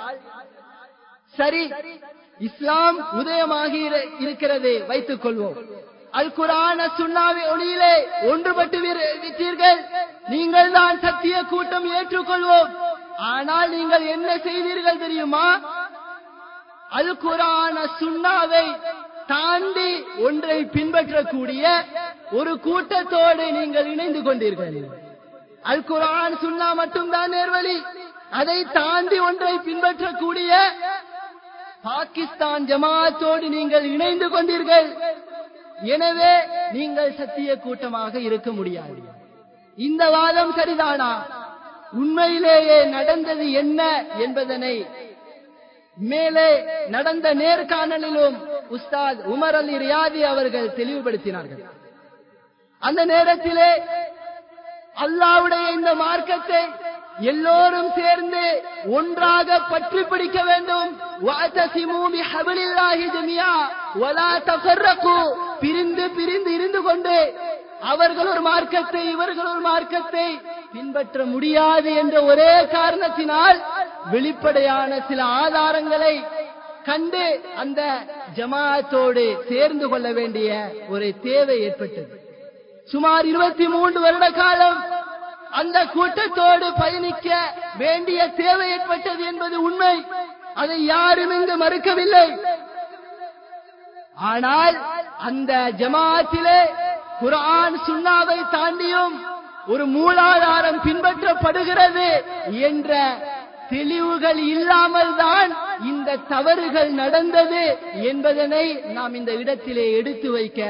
சரி இஸ்லாம் உதயமாகி இரு- இருக்கிறது வைத்துக் கொள்வோம் அல் குரான சுண்ணாவி ஒளியிலே ஒன்றுபட்டு விரு- விட்டீர்கள் நீங்கள் தான் சத்திய கூட்டம் ஏற்றுக்கொள்வோம் ஆனால் நீங்கள் என்ன செய்தீர்கள் தெரியுமா அல் குரான சுண்ணாவை தாண்டி ஒன்றை பின்பற்றக்கூடிய ஒரு கூட்டத்தோடு நீங்கள் இணைந்து கொண்டீர்கள் அல் குரான் சுன்னா மட்டும்தான் நேர்வழி அதை தாண்டி ஒன்றை பின்பற்றக்கூடிய பாகிஸ்தான் ஜமாத்தோடு நீங்கள் இணைந்து கொண்டீர்கள் எனவே நீங்கள் சத்திய கூட்டமாக இருக்க முடியாது இந்த வாதம் சரிதானா உண்மையிலேயே நடந்தது என்ன என்பதனை மேலே நடந்த நேர்காணலிலும் உஸ்தாத் உமர் அலி ரியாதி அவர்கள் தெளிவுபடுத்தினார்கள் அந்த நேரத்திலே அல்லாவுடைய இந்த மார்க்கத்தை எல்லோரும் சேர்ந்து ஒன்றாக பற்றி பிடிக்க வேண்டும் وَاعْتَصِمُوا بِحَبْلِ اللَّهِ جَمِيعًا وَلَا تَفَرَّقُوا பிரிந்து பிரிந்து இருந்து கொண்டு அவர்கள் ஒரு மார்க்கத்தை இவர்கள் ஒரு மார்க்கத்தை பின்பற்ற முடியாது என்ற ஒரே காரணத்தினால் வெளிப்படையான சில ஆதாரங்களை கண்டு அந்த ஜமாஅத்தோடு சேர்ந்து கொள்ள வேண்டிய ஒரு தேவை ஏற்பட்டது சுமார் இருபத்தி மூன்று வருட காலம் அந்த கூட்டத்தோடு பயணிக்க வேண்டிய தேவை ஏற்பட்டது என்பது உண்மை அதை யாரும் இங்கு மறுக்கவில்லை ஆனால் அந்த ஜமாத்திலே குர்ஆன் சுன்னாவை தாண்டியும் ஒரு மூலாதாரம் பின்பற்றப்படுகிறது என்ற தெளிவுகள் இல்லாமல் தான் இந்த தவறுகள் நடந்தது என்பதனை நாம் இந்த இடத்திலே எடுத்து வைக்க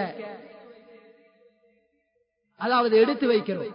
அதாவது எடுத்து வைக்கிறோம்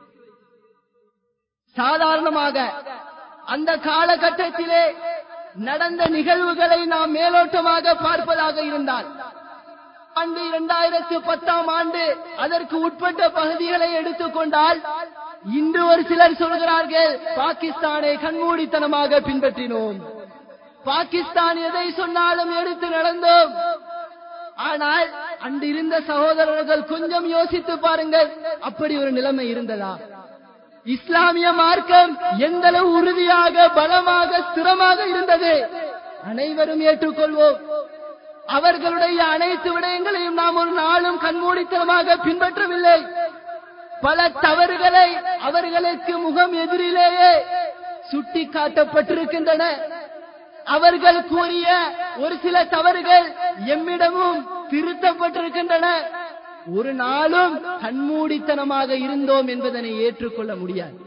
சாதாரணமாக அந்த காலகட்டத்திலே நடந்த நிகழ்வுகளை நாம் மேலோட்டமாக பார்ப்பதாக இருந்தால் ஆண்டு இரண்டாயிரத்து பத்தாம் ஆண்டு அதற்கு உட்பட்ட பகுதிகளை எடுத்துக்கொண்டால் இன்று ஒரு சிலர் சொல்கிறார்கள் பாகிஸ்தானை கண்மூடித்தனமாக பின்பற்றினோம் பாகிஸ்தான் எதை சொன்னாலும் எடுத்து நடந்தோம் ஆனால் அன்று இருந்த சகோதரர்கள் கொஞ்சம் யோசித்து பாருங்கள் அப்படி ஒரு நிலைமை இருந்ததா இஸ்லாமிய மார்க்கம் எந்த அளவு உறுதியாக பலமாக ஸ்திரமாக இருந்தது அனைவரும் ஏற்றுக்கொள்வோம் அவர்களுடைய அனைத்து விடயங்களையும் நாம் ஒரு நாளும் கண்மூடித்தனமாக பின்பற்றவில்லை பல தவறுகளை அவர்களுக்கு முகம் எதிரிலேயே சுட்டி காட்டப்பட்டிருக்கின்றன அவர்கள் கூறிய ஒரு சில தவறுகள் எம்மிடமும் திருத்தப்பட்டிருக்கின்றன ஒரு நாளும் கண்மூடித்தனமாக இருந்தோம் என்பதனை ஏற்றுக்கொள்ள முடியாது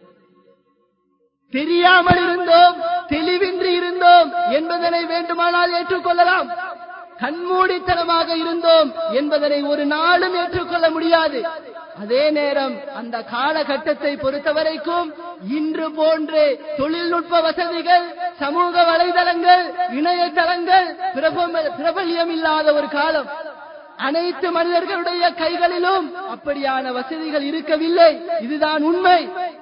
தெரியாமல் இருந்தோம் தெளிவின்றி இருந்தோம் என்பதனை வேண்டுமானால் ஏற்றுக்கொள்ளலாம் கண்மூடித்தனமாக இருந்தோம் என்பதனை ஒரு நாளும் ஏற்றுக்கொள்ள முடியாது அதே நேரம் அந்த காலகட்டத்தை பொறுத்தவரைக்கும் இன்று போன்று தொழில்நுட்ப வசதிகள் சமூக வலைதளங்கள் இணையதளங்கள் பிரபல- பிரபல்யம் இல்லாத ஒரு காலம் அனைத்து மனிதர்களுடைய கைகளிலும் அப்படியான வசதிகள் இருக்கவில்லை இதுதான் உண்மை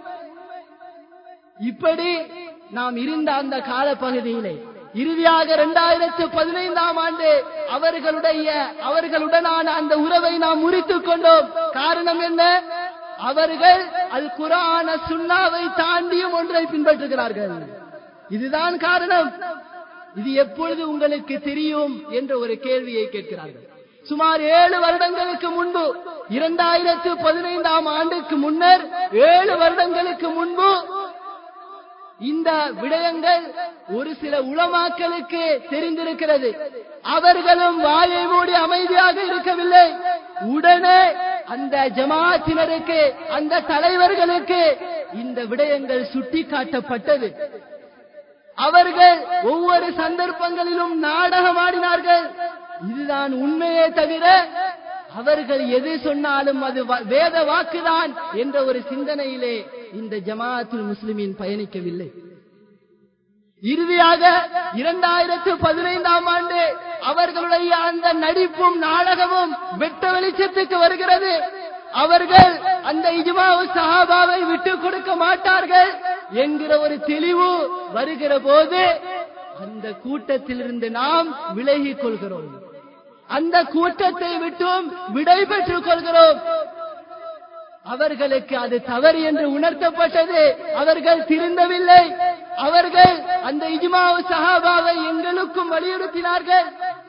இப்படி நாம் இருந்த அந்த காலப்பகுதியிலே இறுதியாக இரண்டாயிரத்து பதினைந்தாம் ஆண்டு அவர்களுடைய அவர்களுடனான அந்த உறவை நாம் முறித்துக் கொண்டோம் காரணம் என்ன அவர்கள் அல் குரான சுண்ணாவை தாண்டியும் ஒன்றை பின்பற்றுகிறார்கள் இதுதான் காரணம் இது எப்பொழுது உங்களுக்கு தெரியும் என்ற ஒரு கேள்வியை கேட்கிறார்கள் சுமார் ஏழு வருடங்களுக்கு முன்பு இரண்டாயிரத்து பதினைந்தாம் ஆண்டுக்கு முன்னர் ஏழு வருடங்களுக்கு முன்பு இந்த விடயங்கள் ஒரு சில உளமாக்களுக்கு தெரிந்திருக்கிறது அவர்களும் வாயை மூடி அமைதியாக இருக்கவில்லை உடனே அந்த ஜமாத்தினருக்கு அந்த தலைவர்களுக்கு இந்த விடயங்கள் சுட்டிக்காட்டப்பட்டது அவர்கள் ஒவ்வொரு சந்தர்ப்பங்களிலும் நாடகமாடினார்கள் இதுதான் உண்மையே தவிர அவர்கள் எது சொன்னாலும் அது வ- வேத வாக்குதான் என்ற ஒரு சிந்தனையிலே இந்த ஜமாத்துல் முஸ்லிமின் பயணிக்கவில்லை இறுதியாக இரண்டாயிரத்து பதினைந்தாம் ஆண்டு அவர்களுடைய அந்த நடிப்பும் நாடகமும் வெட்ட வெளிச்சத்துக்கு வருகிறது அவர்கள் அந்த இஜ்மாவு சஹாபாவை விட்டுக் கொடுக்க மாட்டார்கள் என்கிற ஒரு தெளிவு வருகிற போது அந்த கூட்டத்திலிருந்து நாம் விலகிக் கொள்கிறோம் அந்த கூட்டத்தை விட்டும் விடை பெற்றுக் கொள்கிறோம் அவர்களுக்கு அது தவறு என்று உணர்த்தப்பட்டது அவர்கள் திருந்தவில்லை அவர்கள் அந்த இஜ்மாவு சஹாபாவை எங்களுக்கும் வலியுறுத்தினார்கள்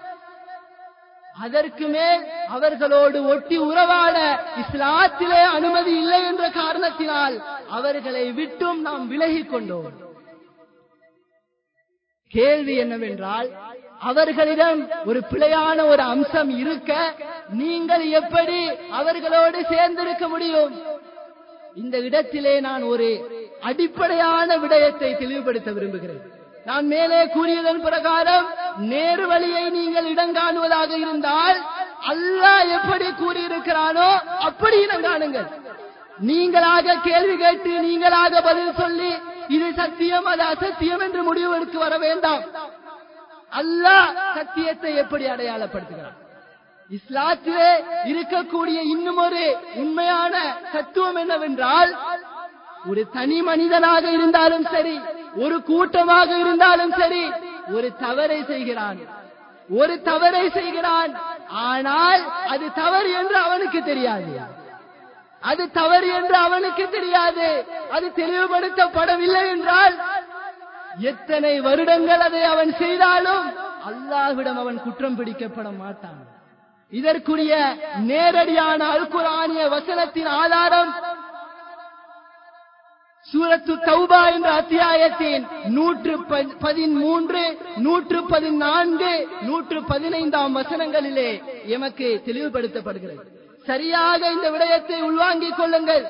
அதற்கு மேல் அவர்களோடு ஒட்டி உறவாட இஸ்லாத்திலே அனுமதி இல்லை என்ற காரணத்தினால் அவர்களை விட்டும் நாம் விலகிக் கொண்டோம் கேள்வி என்னவென்றால் அவர்களிடம் ஒரு பிழையான ஒரு அம்சம் இருக்க நீங்கள் எப்படி அவர்களோடு சேர்ந்திருக்க முடியும் இந்த இடத்திலே நான் ஒரு அடிப்படையான விடயத்தை தெளிவுபடுத்த விரும்புகிறேன் நான் மேலே கூறியதன் பிரகாரம் நேரு வழியை நீங்கள் இடங்காணுவதாக இருந்தால் அல்லாஹ் எப்படி கூறியிருக்கிறானோ அப்படி இடங்காணுங்கள் நீங்களாக கேள்வி கேட்டு நீங்களாக பதில் சொல்லி இது சத்தியம் அது அசத்தியம் என்று முடிவெடுக்க வர வேண்டாம் அல்லாஹ் சத்தியத்தை எப்படி அடையாளப்படுத்துகிறார் இஸ்லாத்திலே இருக்கக்கூடிய இன்னும் ஒரு உண்மையான தத்துவம் என்னவென்றால் ஒரு தனி மனிதனாக இருந்தாலும் சரி ஒரு கூட்டமாக இருந்தாலும் சரி ஒரு தவறை செய்கிறான் ஒரு தவறை செய்கிறான் ஆனால் அது தவறு என்று அவனுக்கு தெரியாது அது தவறு என்று அவனுக்கு தெரியாது அது தெளிவுபடுத்தப்படவில்லை என்றால் எத்தனை வருடங்கள் அதை அவன் செய்தாலும் அல்லாஹ்விடம் அவன் குற்றம் பிடிக்கப்பட மாட்டான் இதற்குரிய நேரடியான அல்குரானிய வசனத்தின் ஆதாரம் சூரத்து தௌபா என்ற அத்தியாயத்தின் நூற்று ப- பதிமூன்று நூற்று பதினான்கு நூற்று பதினைந்தாம் வசனங்களிலே எமக்கு தெளிவுபடுத்தப்படுகிறது சரியாக இந்த விடயத்தை உள்வாங்கிக் கொள்ளுங்கள்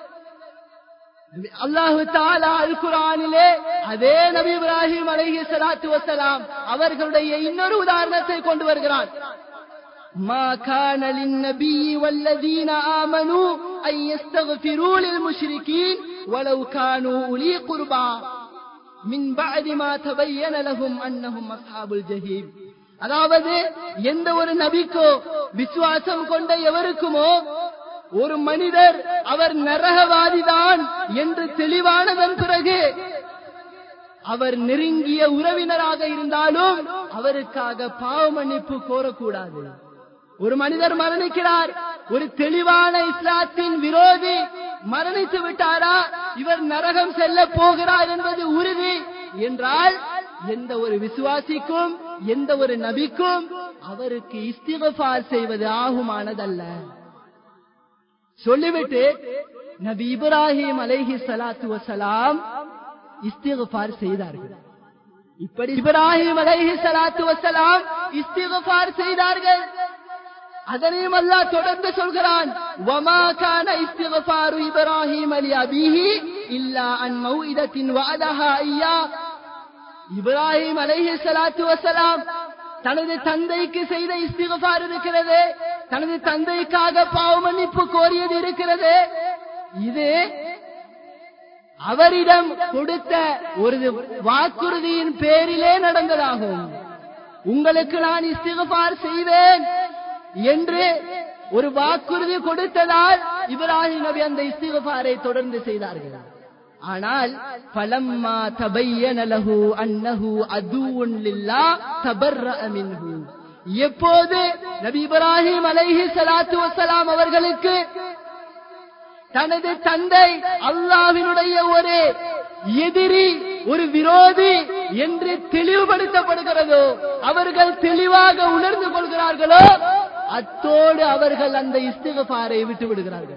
அல்லாஹு தாலா அல் குரானிலே அதே நபி இப்ராஹிம் அலைஹி ஸலாத்து வஸலாம் அவர்களுடைய இன்னொரு உதாரணத்தை கொண்டு வருகிறான் ما كان للنبي والذين آمنوا أن يستغفروا للمشركين ولو كانوا أولي قربى من بعد ما تبين لهم أنهم أصحاب الجحيم அதாவது எந்த ஒரு நபிக்கோ விசுவாசம் கொண்ட எவருக்குமோ ஒரு மனிதர் அவர் நரகவாதிதான் என்று தெளிவானதன் பிறகு அவர் நெருங்கிய உறவினராக இருந்தாலும் அவருக்காக பாவ மன்னிப்பு கோரக்கூடாது ஒரு மனிதர் மரணிக்கிறார் ஒரு தெளிவான இஸ்லாத்தின் விரோதி மரணித்து விட்டாரா இவர் நரகம் செல்ல போகிறார் என்பது உறுதி என்றால் எந்த ஒரு விசுவாசிக்கும் எந்த ஒரு நபிக்கும் அவருக்கு இஸ்திகபார் செய்வது ஆகுமானதல்ல சொல்லிவிட்டு நபி இப்ராஹிம் அலைஹி ஸலாத்து வஸலாம் இஸ்திகபார் செய்தார்கள் இப்படி இப்ராஹிம் அலைஹி ஸலாத்து வஸலாம் இஸ்திக்ஃபார் செய்தார்கள் அதனையும் அல்லாஹ் தொடர்ந்து சொல்கிறான் வமா கான இஸ்திக்ஃபாரு இப்ராஹிம் அலி அபீஹி இல்லா அன் மௌஇதத்தின் வஅதஹா ஐயா இப்ராஹிம் அலைஹி ஸலாத்து வஸலாம் தனது தந்தைக்கு செய்த இஸ்திக்ஃபார் இருக்கிறது தனது தந்தைக்காக பாவ மன்னிப்பு கோரியது இருக்கிறது இது அவரிடம் கொடுத்த ஒரு வாக்குறுதியின் பேரிலே நடந்ததாகும் உங்களுக்கு நான் இஸ்திகபார் செய்வேன் என்று ஒரு வாக்குறுதி கொடுத்ததால் இப்ராஹிம் நபி அந்த இஸ்திகபாரை தொடர்ந்து செய்தார்கள் ஆனால் பலம்மா தபையன லஹு அன்னஹு அதுவுன் லில்லாஹ் தபர்ரஅ மின்ஹு எப்போது நபி இப்ராஹிம் அலைஹி ஸலாத்து வஸலாம் அவர்களுக்கு தனது தந்தை அல்லாவினுடைய ஒரு எதிரி ஒரு விரோதி என்று தெளிவுபடுத்தப்படுகிறதோ அவர்கள் தெளிவாக உணர்ந்து கொள்கிறார்களோ அத்தோடு அவர்கள் அந்த இஸ்திகபாரை விட்டு விடுகிறார்கள்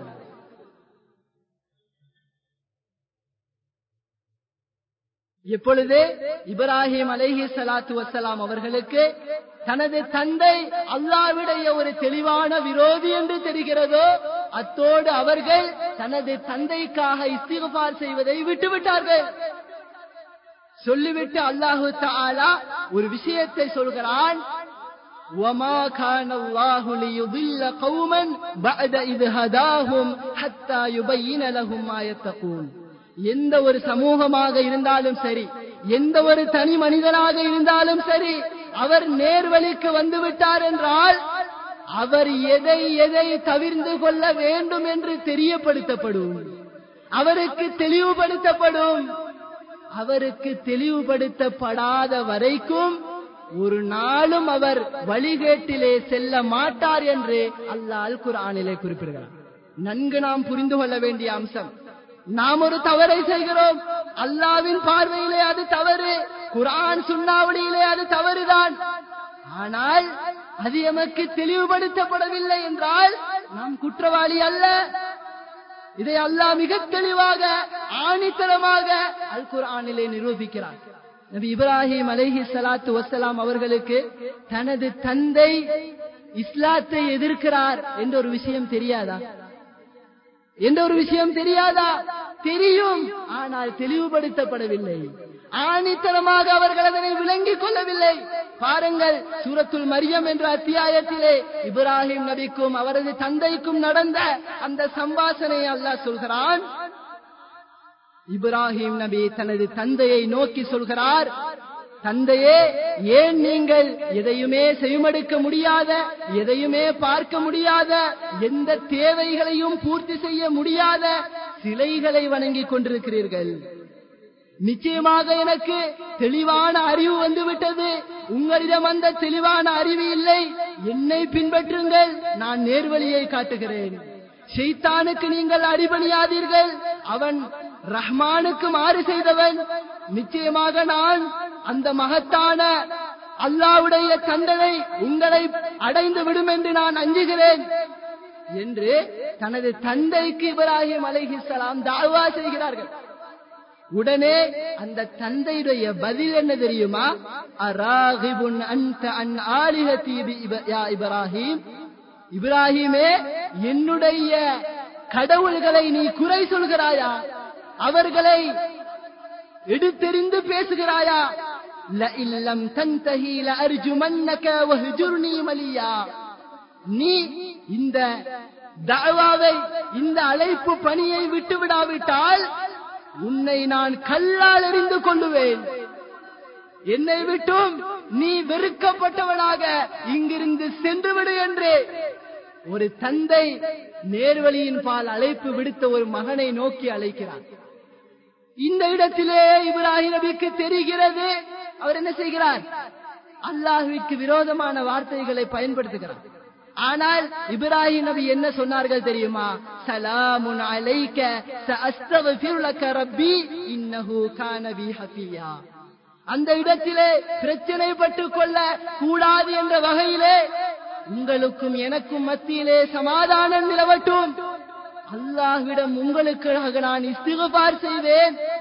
எப்பொழுது இப்ராஹிம் அலைஹி சலாத்து வசலாம் அவர்களுக்கு தனது தந்தை அல்லாவிடைய ஒரு தெளிவான விரோதி என்று தெரிகிறதோ அத்தோடு அவர்கள் தனது தந்தைக்காக இஸ்திகபார் செய்வதை விட்டுவிட்டார்கள் சொல்லிவிட்டு அல்லாஹு தாலா ஒரு விஷயத்தை சொல்கிறான் وما كان الله ليضل قوما بعد إذ هداهم حتى يبين لهم ما يتقون எந்த ஒரு சமூகமாக இருந்தாலும் சரி எந்த ஒரு தனி மனிதனாக இருந்தாலும் சரி அவர் நேர்வழிக்கு வந்து விட்டார் என்றால் அவர் எதை எதை தவிர்ந்து கொள்ள வேண்டும் என்று தெரியப்படுத்தப்படும் அவருக்கு தெளிவுபடுத்தப்படும் அவருக்கு தெளிவுபடுத்தப்படாத வரைக்கும் ஒரு நாளும் அவர் வழிகேட்டிலே செல்ல மாட்டார் என்று அல்லாஹ் குரானிலே குறிப்பிடுகிறார் நன்கு நாம் புரிந்து கொள்ள வேண்டிய அம்சம் நாம் ஒரு தவறை செய்கிறோம் அல்லாவின் பார்வையிலே அது தவறு குரான் சுண்ணாவளியிலே அது தவறுதான் ஆனால் அது எமக்கு தெளிவுபடுத்தப்படவில்லை என்றால் நாம் குற்றவாளி அல்ல இதை அல்லாஹ் மிக தெளிவாக ஆணித்தரமாக அல் குரானிலே நிரூபிக்கிறார் நபி இப்ராஹிம் அலைஹி சலாத்து வசலாம் அவர்களுக்கு தனது தந்தை இஸ்லாத்தை எதிர்க்கிறார் என்ற ஒரு விஷயம் தெரியாதா என்ற ஒரு விஷயம் தெரியாதா தெரியும் ஆனால் தெளிவுபடுத்தப்படவில்லை ஆணித்தனமாக அவர்கள் அதனை விளங்கிக் கொள்ளவில்லை பாருங்கள் சூரத்துல் மரியம் என்ற அத்தியாயத்திலே இப்ராஹிம் நபிக்கும் அவரது தந்தைக்கும் நடந்த அந்த சம்பாசனை அல்லாஹ் சொல்கிறான் இப்ராஹிம் நபி தனது தந்தையை நோக்கி சொல்கிறார் தந்தையே ஏன் நீங்கள் எதையுமே செய்மடுக்க முடியாத எதையுமே பார்க்க முடியாத எந்த தேவைகளையும் பூர்த்தி செய்ய முடியாத சிலைகளை வணங்கிக் கொண்டிருக்கிறீர்கள் நிச்சயமாக எனக்கு தெளிவான அறிவு வந்துவிட்டது உங்களிடம் அந்த தெளிவான அறிவு இல்லை என்னை பின்பற்றுங்கள் நான் நேர்வழியை காட்டுகிறேன் ஷெய்தானுக்கு நீங்கள் அடிபணியாதீர்கள் அவன் ரஹ்மானுக்கு மாறு செய்தவன் நிச்சயமாக நான் அந்த மகத்தான அல்லாவுடைய தண்டனை உங்களை அடைந்து விடும் என்று நான் அஞ்சுகிறேன் என்று தனது தந்தைக்கு இப்ராஹிம் அலைஹிஸ்ஸலாம் தாவா செய்கிறார்கள் உடனே அந்த தந்தையுடைய பதில் என்ன தெரியுமா அராகிபுன் அன்த அன் ஆலிஹதி யா இப்ராஹிம் இப்ராஹிமே என்னுடைய கடவுள்களை நீ குறை சொல்கிறாயா அவர்களை எடுத்தெறிந்து பேசுகிறாயா லஇல்லம் தன்தஹி லஅர்ஜுமன்னக வஹ்ஜுர்னி மலியா நீ இந்த தஅவாவை இந்த அழைப்பு பணியை விட்டு விடாவிட்டால் உன்னை நான் கல்லால் எறிந்து கொள்ளுவேன் என்னை விட்டும் நீ வெறுக்கப்பட்டவனாக இங்கிருந்து சென்று விடு என்று ஒரு தந்தை நேர்வழியின் பால் அழைப்பு விடுத்த ஒரு மகனை நோக்கி அழைக்கிறார் இந்த இடத்திலே இப்ராஹிம் நபிக்கு தெரிகிறது அவர் என்ன செய்கிறார் அல்லாஹுவிற்கு விரோதமான வார்த்தைகளை பயன்படுத்துகிறார் ஆனால் இப்ராஹிம் நபி என்ன சொன்னார்கள் தெரியுமா சலாமுன் அலைக்க சஅஸ்தக்ஃபிரு லக ரப்பி இன்னஹு கான பி ஹஃபியா அந்த இடத்திலே பிரச்சனைப்பட்டுக் கொள்ள கூடாது என்ற வகையிலே உங்களுக்கும் எனக்கும் மத்தியிலே சமாதானம் நிலவட்டும் அல்லாஹ்விடம் உங்களுக்காக நான் இஸ்திகபார் செய்வேன்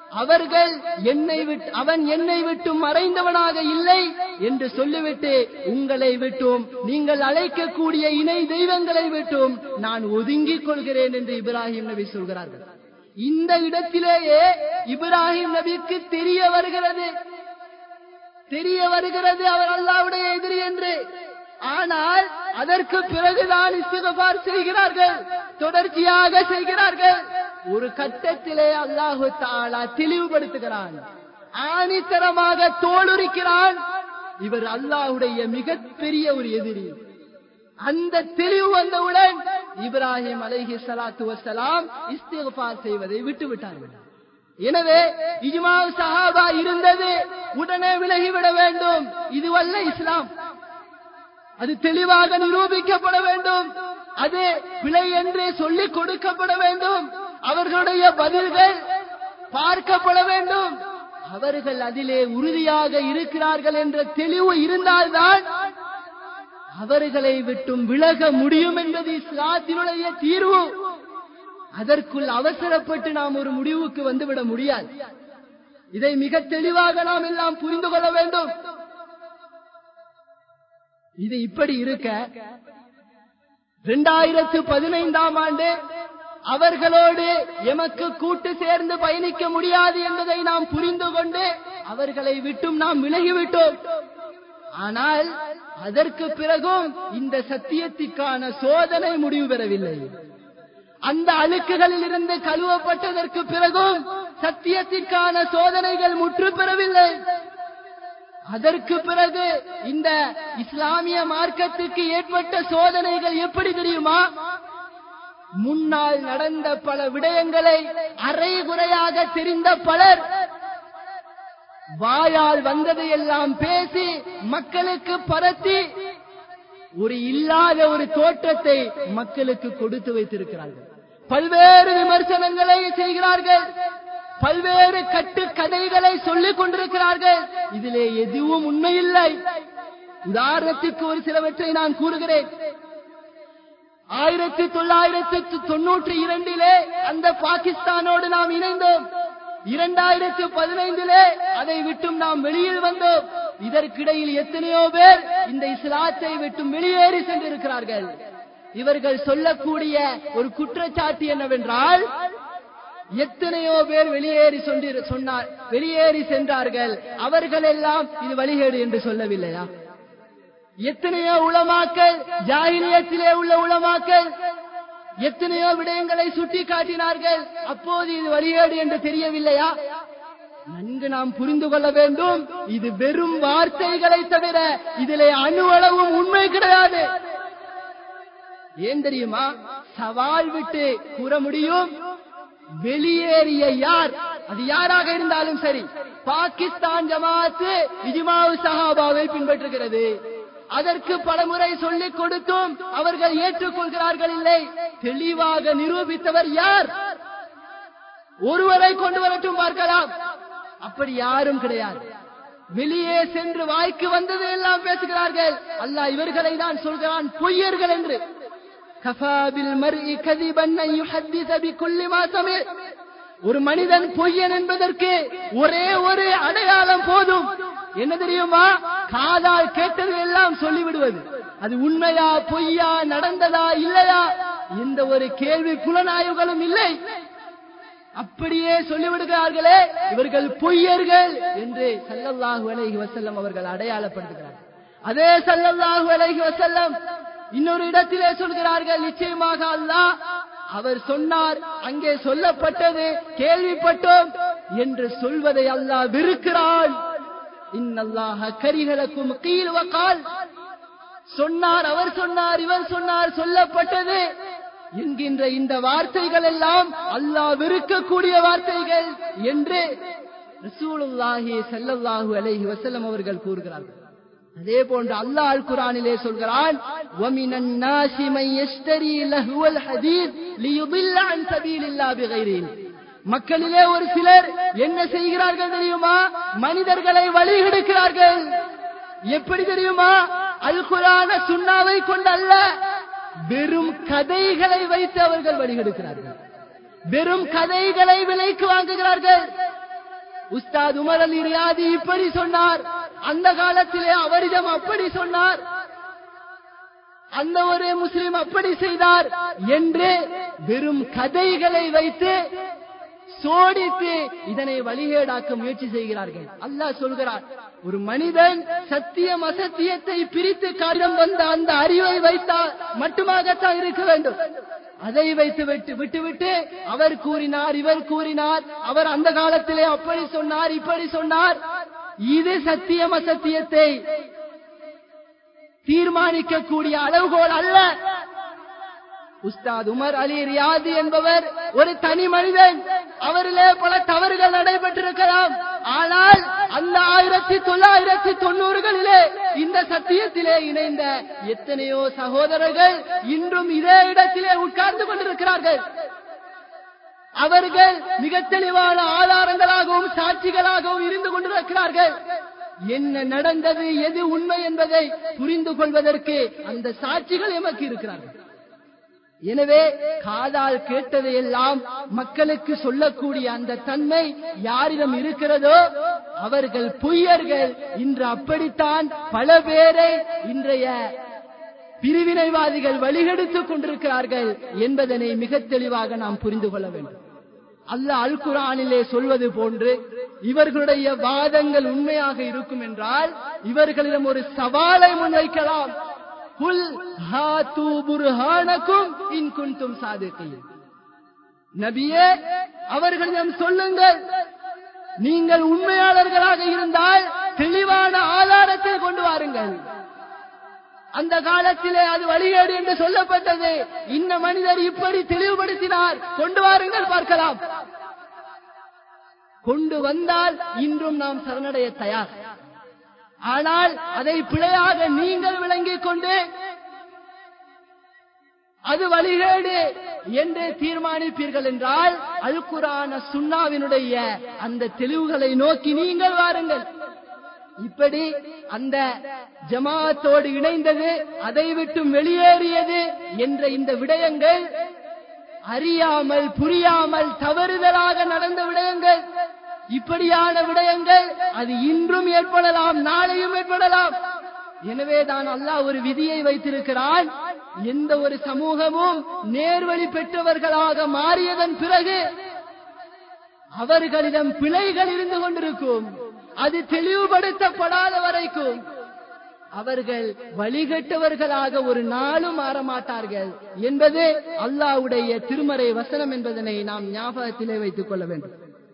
அவர்கள் என்னை விட்டு அவன் என்னை விட்டு மறைந்தவனாக இல்லை என்று சொல்லிவிட்டு உங்களை விட்டும் நீங்கள் அழைக்கக்கூடிய இணை தெய்வங்களை விட்டும் நான் ஒதுங்கிக் கொள்கிறேன் என்று இப்ராஹிம் நபி சொல்கிறார்கள் இந்த இடத்திலேயே இப்ராஹிம் நபிக்கு தெரிய வருகிறது தெரிய வருகிறது அவர் அல்லாவுடைய எதிரி என்று ஆனால் அதற்கு பிறகுதான் இஸ்திகபார் செய்கிறார்கள் தொடர்ச்சியாக செய்கிறார்கள் ஒரு கட்டத்திலே அல்லாஹு தாலா தெளிவுபடுத்துகிறான் ஆணித்தரமாக தோலுரிக்கிறான் இவர் அல்லாஹுடைய மிகப்பெரிய ஒரு எதிரி அந்த தெளிவு வந்தவுடன் இப்ராஹிம் அலைஹி சலாத்து வசலாம் இஸ்திகபார் செய்வதை விட்டுவிட்டார்கள் எனவே இஜ்மா சஹாபா இருந்தது உடனே விலகிவிட வேண்டும் இதுவல்ல இஸ்லாம் அது தெளிவாக நிரூபிக்கப்பட வேண்டும் அது பிழை என்று சொல்லிக் கொடுக்கப்பட வேண்டும் அவர்களுடைய பதில்கள் பார்க்கப்பட வேண்டும் அவர்கள் அதிலே உறுதியாக இருக்கிறார்கள் என்ற தெளிவு இருந்தால்தான் அவர்களை விட்டும் விலக முடியும் என்பது இஸ்லாத்தினுடைய தீர்வு அதற்குள் அவசரப்பட்டு நாம் ஒரு முடிவுக்கு வந்துவிட முடியாது இதை மிக தெளிவாக நாம் எல்லாம் புரிந்து கொள்ள வேண்டும் இது இப்படி இருக்க இரண்டாயிரத்து பதினைந்தாம் ஆண்டு அவர்களோடு எமக்கு கூட்டு சேர்ந்து பயணிக்க முடியாது என்பதை நாம் புரிந்து கொண்டு அவர்களை விட்டும் நாம் விலகிவிட்டோம் ஆனால் அதற்கு பிறகும் இந்த சத்தியத்திற்கான சோதனை முடிவு பெறவில்லை அந்த அழுக்குகளில் இருந்து கழுவப்பட்டதற்கு பிறகும் சத்தியத்திற்கான சோதனைகள் முற்று பெறவில்லை அதற்கு பிறகு இந்த இஸ்லாமிய மார்க்கத்துக்கு ஏற்பட்ட சோதனைகள் எப்படி தெரியுமா முன்னால் நடந்த பல விடயங்களை அரைகுறையாக தெரிந்த பலர் வாயால் வந்ததையெல்லாம் பேசி மக்களுக்கு பரத்தி ஒரு இல்லாத ஒரு தோற்றத்தை மக்களுக்கு கொடுத்து வைத்திருக்கிறார்கள் பல்வேறு விமர்சனங்களை செய்கிறார்கள் பல்வேறு கட்டு கதைகளை சொல்லிக் கொண்டிருக்கிறார்கள் இதிலே எதுவும் உண்மையில்லை உதாரணத்துக்கு ஒரு சிலவற்றை நான் கூறுகிறேன் ஆயிரத்தி தொள்ளாயிரத்தி தொன்னூற்றி இரண்டிலே அந்த பாகிஸ்தானோடு நாம் இணைந்தோம் இரண்டாயிரத்தி பதினைந்திலே அதை விட்டும் நாம் வெளியில் வந்தோம் இதற்கிடையில் எத்தனையோ பேர் இந்த இஸ்லாத்தை விட்டும் வெளியேறி சென்றிருக்கிறார்கள் இவர்கள் சொல்லக்கூடிய ஒரு குற்றச்சாட்டு என்னவென்றால் எத்தனையோ பேர் வெளியேறி சொன்னார் வெளியேறி சென்றார்கள் அவர்கள் எல்லாம் இது வழிகேடு என்று சொல்லவில்லையா எத்தனையோ உளமாக்கல் ஜாகிலியத்திலே உள்ள உளமாக்கல் எத்தனையோ விடயங்களை சுட்டி காட்டினார்கள் அப்போது இது வழிகேடு என்று தெரியவில்லையா நன்கு நாம் புரிந்து கொள்ள வேண்டும் இது வெறும் வார்த்தைகளை தவிர இதிலே அணுவளவும் உண்மை கிடையாது ஏன் தெரியுமா சவால் விட்டு கூற முடியும் வெளியேறிய யார் அது யாராக இருந்தாலும் சரி பாகிஸ்தான் ஜமாத்து இஜ்மாவு சஹாபாவை பின்பற்றுகிறது அதற்கு பலமுறை சொல்லிக் கொடுத்தும் அவர்கள் ஏற்றுக்கொள்கிறார்கள் இல்லை தெளிவாக நிரூபித்தவர் யார் ஒருவரை கொண்டு வரட்டும் பார்க்கலாம் அப்படி யாரும் கிடையாது வெளியே சென்று வாய்க்கு வந்தது எல்லாம் பேசுகிறார்கள் அல்லாஹ் இவர்களை தான் சொல்கிறான் பொய்யர்கள் என்று கஃபாபில் மர்இ கதிபன் அன் யுஹத்திஸ பிகுல்லி மா சமி ஒரு மனிதன் பொய்யன் என்பதற்கு ஒரே ஒரு அடையாளம் போதும் என்ன தெரியுமா காதால் கேட்டது எல்லாம் சொல்லிவிடுவது அது உண்மையா பொய்யா நடந்ததா இல்லையா இந்த ஒரு கேள்வி புலனாய்வுகளும் இல்லை அப்படியே சொல்லிவிடுகிறார்களே இவர்கள் பொய்யர்கள் என்று சல்லல்லாஹு அலைஹி வசல்லம் அவர்கள் அடையாளப்படுத்துகிறார்கள் அதே சல்லல்லாஹு அலைஹி வசல்லம் இன்னொரு இடத்திலே சொல்கிறார்கள் நிச்சயமாக அல்லாஹ் அவர் சொன்னார் அங்கே சொல்லப்பட்டது கேள்விப்பட்டோம் என்று சொல்வதை அல்லாஹ் வெறுக்கிறான் இன்னல்லாஹ கரிகளுக்கும் கீழ் வக்கால் சொன்னார் அவர் சொன்னார் இவர் சொன்னார் சொல்லப்பட்டது என்கின்ற இந்த வார்த்தைகள் எல்லாம் அல்லாஹ் வெறுக்கக்கூடிய வார்த்தைகள் என்று ரசூலுல்லாஹி ஸல்லல்லாஹு அலைஹி வஸல்லம் அவர்கள் கூறுகிறார்கள் அதே போன்று அல்லாஹ் அல் குரானிலே சொல்கிறான் وَمِنَ النَّاسِ مَن يَشْتَرِي لَهْوَ الْحَدِيثِ لِيُضِلَّ عَن سَبِيلِ اللَّهِ بِغَيْرِ عِلْمٍ மக்களிலே ஒரு சிலர் என்ன செய்கிறார்கள் தெரியுமா மனிதர்களை வழிகெடுக்கிறார்கள் எப்படி தெரியுமா அல் குரான சுண்ணாவை கொண்டு அல்ல வெறும் கதைகளை வைத்து அவர்கள் வழிகெடுக்கிறார்கள் வெறும் கதைகளை விலைக்கு வாங்குகிறார்கள் உஸ்தாத் உமர் அலி ரியாதி இப்படி சொன்னார் அந்த காலத்திலே அவரிடம் அப்படி சொன்னார் அந்த ஒரு முஸ்லிம் அப்படி செய்தார் என்று வெறும் கதைகளை வைத்து சோடித்து இதனை வழிகேடாக்க முயற்சி செய்கிறார்கள் அல்லாஹ் சொல்கிறார் ஒரு மனிதன் சத்தியம் அசத்தியத்தை பிரித்து காரியம் வந்த அந்த அறிவை வைத்தால் மட்டுமாகத்தான் இருக்க வேண்டும் அதை வைத்து விட்டு விட்டுவிட்டு அவர் கூறினார் இவர் கூறினார் அவர் அந்த காலத்திலே அப்படி சொன்னார் இப்படி சொன்னார் இது சத்தியம் அசத்தியத்தை தீர்மானிக்கக்கூடிய அளவுகோல் அல்ல உஸ்தாத் உமர் அலி ரியாதி என்பவர் ஒரு தனி மனிதன் அவரிலே பல தவறுகள் நடைபெற்றிருக்கலாம் ஆனால் அந்த ஆயிரத்தி தொள்ளாயிரத்தி தொண்ணூறுகளிலே இந்த சத்தியத்திலே இணைந்த எத்தனையோ சகோதரர்கள் இன்றும் இதே இடத்திலே உட்கார்ந்து கொண்டிருக்கிறார்கள் அவர்கள் மிக தெளிவான ஆதாரங்களாகவும் சாட்சிகளாகவும் இருந்து கொண்டிருக்கிறார்கள் என்ன நடந்தது எது உண்மை என்பதை புரிந்து கொள்வதற்கு அந்த சாட்சிகள் எமக்கு இருக்கிறார்கள் எனவே காதால் கேட்டதையெல்லாம் மக்களுக்கு சொல்லக்கூடிய அந்த தன்மை யாரிடம் இருக்கிறதோ அவர்கள் பொய்யர்கள் இன்று அப்படித்தான் பல பேரை இன்றைய பிரிவினைவாதிகள் வழிகெடுத்துக் கொண்டிருக்கிறார்கள் என்பதனை மிக தெளிவாக நாம் புரிந்து கொள்ள வேண்டும் அல்ல அல் குரானிலே சொல்வது போன்று இவர்களுடைய வாதங்கள் உண்மையாக இருக்கும் என்றால் இவர்களிடம் ஒரு சவாலை முன்வைக்கலாம் குல் ஹாத்து புர்ஹானக்கும் இன் குன்தும் சாதிக்கீன் நபியே அவர்களிடம் சொல்லுங்கள் நீங்கள் உண்மையாளர்களாக இருந்தால் தெளிவான ஆதாரத்தை கொண்டு வாருங்கள் அந்த காலத்திலே அது வழிகேடு என்று சொல்லப்பட்டது இந்த மனிதர் இப்படி தெளிவுபடுத்தினார் கொண்டு வாருங்கள் பார்க்கலாம் கொண்டு வந்தால் இன்றும் நாம் சரணடைய தயார் ஆனால் அதை பிழையாக நீங்கள் விளங்கிக் கொண்டு அது வழிகேடு என்று தீர்மானிப்பீர்கள் என்றால் அல் குரான சுண்ணாவினுடைய அந்த தெளிவுகளை நோக்கி நீங்கள் வாருங்கள் இப்படி அந்த ஜமாத்தோடு இணைந்தது அதை விட்டு வெளியேறியது என்ற இந்த விடயங்கள் அறியாமல் புரியாமல் தவறுதலாக நடந்த விடயங்கள் இப்படியான விடயங்கள் அது இன்றும் ஏற்படலாம் நாளையும் ஏற்படலாம் எனவே தான் அல்லாஹ் ஒரு விதியை வைத்திருக்கிறான் எந்த ஒரு சமூகமும் நேர்வழி பெற்றவர்களாக மாறியதன் பிறகு அவர்களிடம் பிழைகள் இருந்து கொண்டிருக்கும் அது தெளிவுபடுத்தப்படாத வரைக்கும் அவர்கள் வழிகட்டவர்களாக ஒரு நாளும் மாறமாட்டார்கள் என்பது அல்லாவுடைய திருமறை வசனம் என்பதனை நாம் ஞாபகத்திலே வைத்துக் கொள்ள வேண்டும்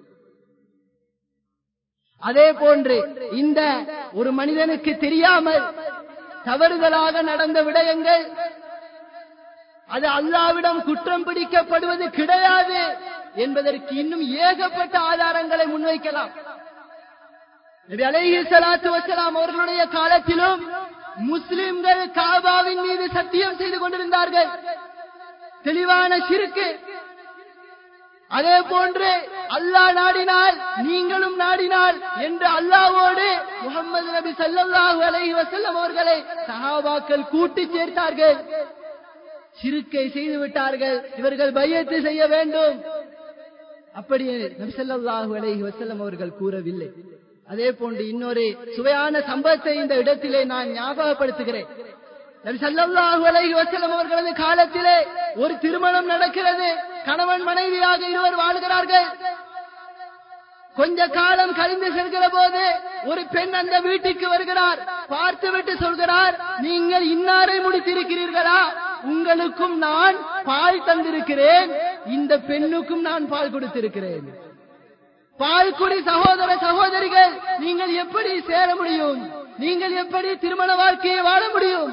அதே போன்று இந்த ஒரு மனிதனுக்கு தெரியாமல் தவறுதலாக நடந்த விடயங்கள் அது அல்லாவிடம் குற்றம் பிடிக்கப்படுவது கிடையாது என்பதற்கு இன்னும் ஏகப்பட்ட ஆதாரங்களை முன்வைக்கலாம் நபி அலைஹி ஸலாத்து வஸலாம் அவர்களுடைய காலத்திலும் முஸ்லிம்கள் காபாவின் மீது சத்தியம் செய்து கொண்டிருந்தார்கள் தெளிவான சிறுக்கு அதே போன்று அல்லாஹ் நாடினால் நீங்களும் நாடினால் என்று அல்லாவோடு முகமது நபி ஸல்லல்லாஹு அலைஹி வஸல்லம் அவர்களை சஹாபாக்கள் கூட்டி சேர்த்தார்கள் சிறுக்கை செய்து விட்டார்கள் இவர்கள் பையத்து செய்ய வேண்டும் அப்படி நபி ஸல்லல்லாஹு அலைஹி வஸல்லம் அவர்கள் கூறவில்லை அதே போன்று இன்னொரு சுவையான சம்பவத்தை இந்த இடத்திலே நான் ஞாபகப்படுத்துகிறேன் நபி ஸல்லல்லாஹு அலைஹி வஸல்லம் அவர்களது காலத்திலே ஒரு திருமணம் நடக்கிறது கணவன் மனைவியாக இருவர் வாழ்கிறார்கள் கொஞ்ச காலம் கழிந்து செல்கிற போது ஒரு பெண் அந்த வீட்டுக்கு வருகிறார் பார்த்துவிட்டு சொல்கிறார் நீங்கள் இன்னாரை முடித்திருக்கிறீர்களா உங்களுக்கும் நான் பால் தந்திருக்கிறேன் இந்த பெண்ணுக்கும் நான் பால் கொடுத்திருக்கிறேன் பால்குடி சகோதர சகோதரிகள் நீங்கள் எப்படி சேர முடியும் நீங்கள் எப்படி திருமண வாழ்க்கையை வாழ முடியும்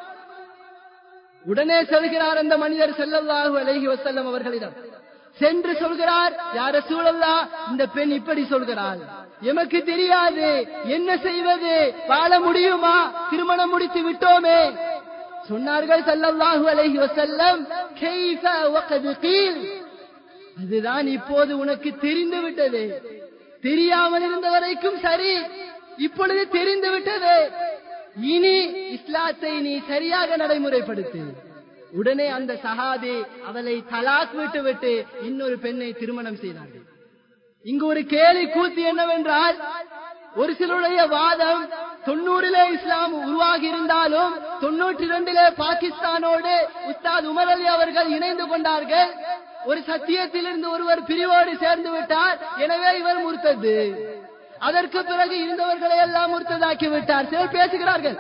உடனே சொல்கிறார் அந்த மனிதர் செல்லல்லாஹு அலைஹி வசல்லம் அவர்களிடம் சென்று சொல்கிறார் யார சூழல்லா இந்த பெண் இப்படி சொல்கிறாள் எமக்கு தெரியாது என்ன செய்வது வாழ முடியுமா திருமணம் முடித்து விட்டோமே சொன்னார்கள் சல்லல்லாஹு அலைஹி வசல்லம் கைஃப வகது கீல் அதுதான் இப்போது உனக்கு தெரிந்து விட்டது தெரியாமல் இருந்த வரைக்கும் சரி இப்பொழுது தெரிந்து விட்டது இனி இஸ்லாத்தை நீ சரியாக நடைமுறைப்படுத்து உடனே அந்த சஹாபி அவளை தலாக் விட்டு விட்டு இன்னொரு பெண்ணை திருமணம் செய்தார்கள் இங்கு ஒரு கேலி கூத்து என்னவென்றால் ஒரு சிலருடைய வாதம் தொண்ணூறிலே இஸ்லாம் உருவாகி இருந்தாலும் தொண்ணூற்றி இரண்டிலே பாகிஸ்தானோடு உஸ்தாத் உமர் அலி அவர்கள் இணைந்து கொண்டார்கள் ஒரு சத்தியத்திலிருந்து ஒருவர் பிரிவோடு சேர்ந்து விட்டார் எனவே இவர் முர்த்தது அதற்கு பிறகு இருந்தவர்களை எல்லாம் முர்த்ததாக்கி விட்டார் சிலர் பேசுகிறார்கள்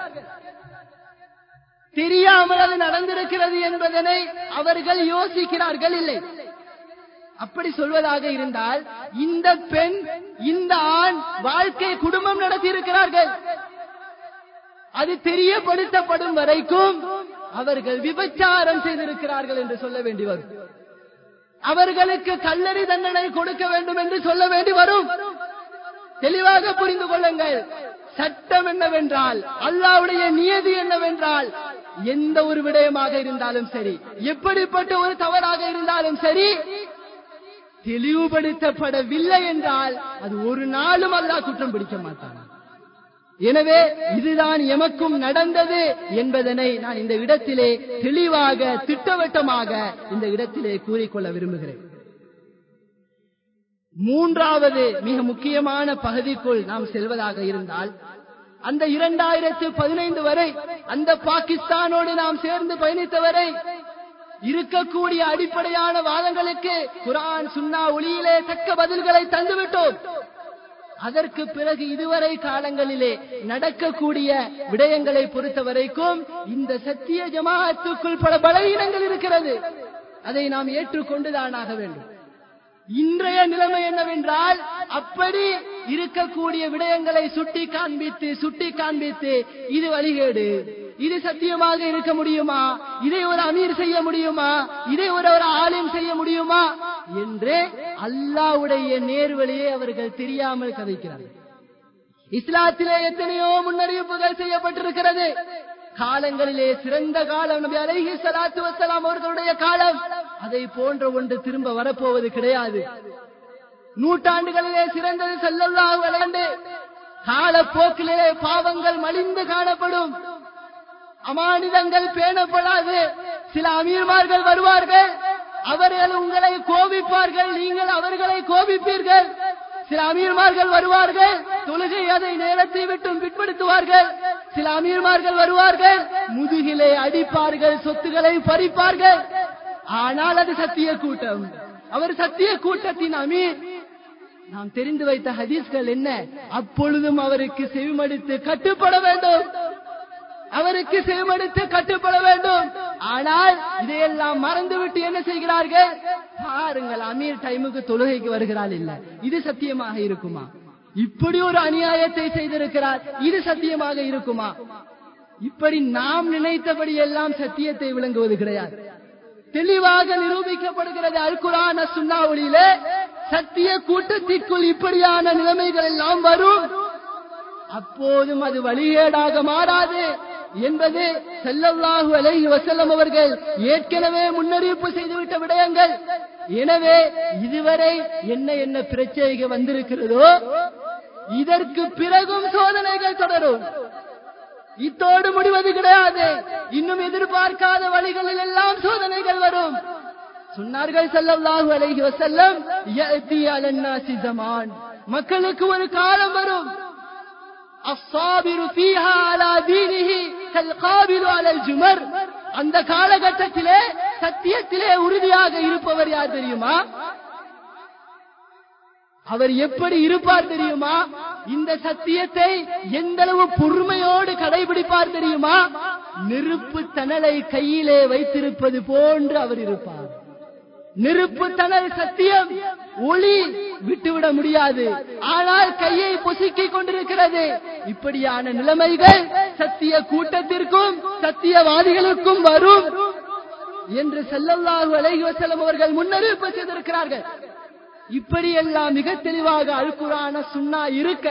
தெரியாமல் அது நடந்திருக்கிறது என்பதனை அவர்கள் யோசிக்கிறார்கள் இல்லை அப்படி சொல்வதாக இருந்தால் இந்த பெண் இந்த ஆண் வாழ்க்கை குடும்பம் நடத்தி இருக்கிறார்கள் அது தெரியப்படுத்தப்படும் வரைக்கும் அவர்கள் விபச்சாரம் செய்திருக்கிறார்கள் என்று சொல்ல வேண்டி வரும் அவர்களுக்கு கல்லறி தண்டனை கொடுக்க வேண்டும் என்று சொல்ல வேண்டி வரும் தெளிவாக புரிந்து கொள்ளுங்கள் சட்டம் என்னவென்றால் அல்லாவுடைய நியதி என்னவென்றால் எந்த ஒரு விடயமாக இருந்தாலும் சரி எப்படிப்பட்ட ஒரு தவறாக இருந்தாலும் சரி தெளிவுபடுத்தப்படவில்லை என்றால் அது ஒரு நாளும் அல்லாஹ் குற்றம் பிடிக்க மாட்டான் எனவே இதுதான் எமக்கும் நடந்தது என்பதனை நான் இந்த இடத்திலே தெளிவாக திட்டவட்டமாக இந்த இடத்திலே கூறிக்கொள்ள விரும்புகிறேன் மூன்றாவது மிக முக்கியமான பகுதிக்குள் நாம் செல்வதாக இருந்தால் அந்த இரண்டாயிரத்து பதினைந்து வரை அந்த பாகிஸ்தானோடு நாம் சேர்ந்து பயணித்த வரை இருக்கக்கூடிய அடிப்படையான வாதங்களுக்கு குரான் சுன்னா ஒளியிலே தக்க பதில்களை தந்துவிட்டோம் அதற்கு பிறகு இதுவரை காலங்களிலே நடக்கக்கூடிய விடயங்களை பொறுத்த வரைக்கும் இந்த சத்திய ஜமாத்துக்குள் பல பலவீனங்கள் இருக்கிறது அதை நாம் ஏற்றுக்கொண்டுதான் ஆக வேண்டும் இன்றைய நிலைமை என்னவென்றால் அப்படி இருக்கக்கூடிய விடயங்களை சுட்டி காண்பித்து சுட்டி காண்பித்து இது வழிகேடு இது சத்தியமாக இருக்க முடியுமா இதை ஒரு அமீர் செய்ய முடியுமா இதை ஒரு ஒரு ஆலயம் செய்ய முடியுமா என்று அல்லாவுடைய நேர்வழியை அவர்கள் தெரியாமல் கதைக்கிறார்கள் இஸ்லாத்திலே எத்தனையோ முன்னறிவிப்புகள் செய்யப்பட்டிருக்கிறது காலங்களிலே சிறந்த காலம் நபி அலைஹி ஸலாத்து வஸலாம் அவர்களுடைய காலம் அதை போன்ற ஒன்று திரும்ப வரப்போவது கிடையாது நூற்றாண்டுகளிலே சிறந்தது செல்லல்லாஹு அலைஹி காலப்போக்கிலே பாவங்கள் மலிந்து காணப்படும் அமானிதங்கள் பேணப்படாது சில அமீர்மார்கள் வருவார்கள் அவர்கள் உங்களை கோபிப்பார்கள் நீங்கள் அவர்களை கோபிப்பீர்கள் சில அமீர்மார்கள் வருவார்கள் தொழுகை அதை நேரத்தை விட்டும் பிற்படுத்துவார்கள் சில அமீர்மார்கள் வருவார்கள் முதுகிலே அடிப்பார்கள் சொத்துக்களை பறிப்பார்கள் ஆனால் அது சத்திய கூட்டம் அவர் சத்திய கூட்டத்தின் அமீர் நாம் தெரிந்து வைத்த ஹதீஸ்கள் என்ன அப்பொழுதும் அவருக்கு செவிமடித்து கட்டுப்பட வேண்டும் அவருக்கு செவிமடித்து கட்டுப்பட வேண்டும் ஆனால் இதையெல்லாம் மறந்துவிட்டு என்ன செய்கிறார்கள் பாருங்கள் அமீர் டைமுக்கு தொழுகைக்கு வருகிறாள் இல்ல இது சத்தியமாக இருக்குமா இப்படி ஒரு அநியாயத்தை செய்திருக்கிறார் இது சத்தியமாக இருக்குமா இப்படி நாம் நினைத்தபடி எல்லாம் சத்தியத்தை விளங்குவது கிடையாது தெளிவாக நிரூபிக்கப்படுகிறது அல் குரான சுண்ணாவளியிலே சத்திய கூட்டத்திற்குள் இப்படியான நிலைமைகள் எல்லாம் வரும் அப்போதும் அது வழிகேடாக மாறாது என்பது செல்லல்லாஹு அலைஹி வசல்லம் அவர்கள் ஏற்கனவே முன்னறிவிப்பு செய்துவிட்ட விடயங்கள் எனவே இதுவரை என்ன என்ன பிரச்சனைகள் வந்திருக்கிறதோ இதற்கு பிறகும் சோதனைகள் தொடரும் இத்தோடு முடிவது கிடையாது இன்னும் எதிர்பார்க்காத வழிகளில் எல்லாம் சோதனைகள் வரும் சொன்னார்கள் ஸல்லல்லாஹு அலைஹி வஸல்லம் யஅதி அலன்னாசி ஜமான் மக்களுக்கு ஒரு காலம் வரும் அஸ்ஸாபிரு ஃபீஹா அலா தீனிஹி கல்காபிலு அலல் ஜுமர் அந்த காலகட்டத்திலே சத்தியத்திலே உறுதியாக இருப்பவர் யார் தெரியுமா அவர் எப்படி இருப்பார் தெரியுமா இந்த சத்தியத்தை எந்த அளவு பொறுமையோடு கடைபிடிப்பார் தெரியுமா நெருப்பு தணலை கையிலே வைத்திருப்பது போன்று அவர் இருப்பார் நெருப்பு தணல் சத்தியம் ஒளி விட்டுவிட முடியாது ஆனால் கையை பொசுக்கிக் கொண்டிருக்கிறது இப்படியான நிலைமைகள் சத்திய கூட்டத்திற்கும் சத்தியவாதிகளுக்கும் வரும் என்று செல்லல்லாஹு அலைஹி வஸல்லம் அவர்கள் முன்னறிவிப்பு செய்திருக்கிறார்கள் இப்படியெல்லாம் மிக தெளிவாக அழுக்குறான சுண்ணா இருக்க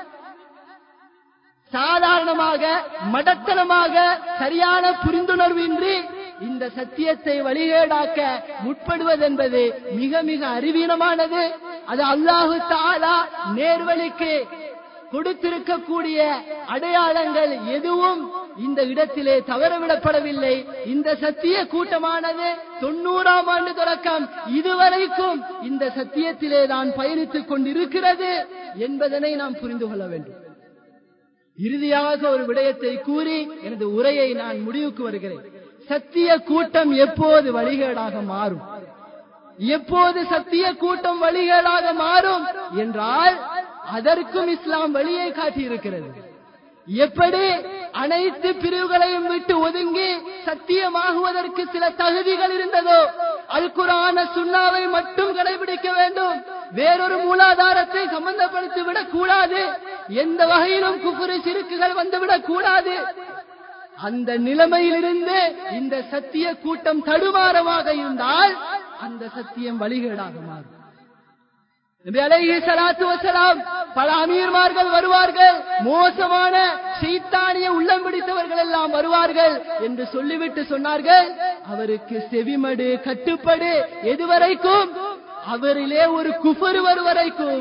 சாதாரணமாக மடத்தனமாக சரியான புரிந்துணர்வு இன்றி இந்த சத்தியத்தை வழிகேடாக்க முற்படுவதென்பது மிக மிக அறிவீனமானது அது அல்லாஹு தாலா நேர்வழிக்கு கொடுத்திருக்கக்கூடிய அடையாளங்கள் எதுவும் இந்த இடத்திலே தவறவிடப்படவில்லை இந்த சத்திய கூட்டமானது தொண்ணூறாம் ஆண்டு தொடக்கம் இதுவரைக்கும் இந்த சத்தியத்திலே தான் பயணித்துக் கொண்டிருக்கிறது என்பதனை நாம் புரிந்து கொள்ள வேண்டும் இறுதியாக ஒரு விடயத்தை கூறி எனது உரையை நான் முடிவுக்கு வருகிறேன் சத்திய கூட்டம் எப்போது வழிகேடாக மாறும் எப்போது சத்திய கூட்டம் வழிகேடாக மாறும் என்றால் அதற்கும் இஸ்லாம் வழியை காட்டியிருக்கிறது எப்படி அனைத்து பிரிவுகளையும் விட்டு ஒதுங்கி சத்தியமாகுவதற்கு சில தகுதிகள் இருந்ததோ அல் குரான சுண்ணாவை மட்டும் கடைபிடிக்க வேண்டும் வேறொரு மூலாதாரத்தை சம்பந்தப்படுத்தி விடக் கூடாது எந்த வகையிலும் குஃபுரு சிறுக்குகள் வந்துவிடக் கூடாது அந்த நிலைமையிலிருந்து இந்த சத்திய கூட்டம் தடுமாறமாக இருந்தால் அந்த சத்தியம் வழிகேடாக மாறும் நபி அலைஹி ஸலாத்து வஸலாம் பல அமீர்மார்கள் வருவார்கள் மோசமான சைத்தானிய உள்ளம் பிடித்தவர்கள் எல்லாம் வருவார்கள் என்று சொல்லிவிட்டு சொன்னார்கள் அவருக்கு செவிமடு கட்டுப்படு எதுவரைக்கும் அவரிலே ஒரு குஃபர் வருவரைக்கும்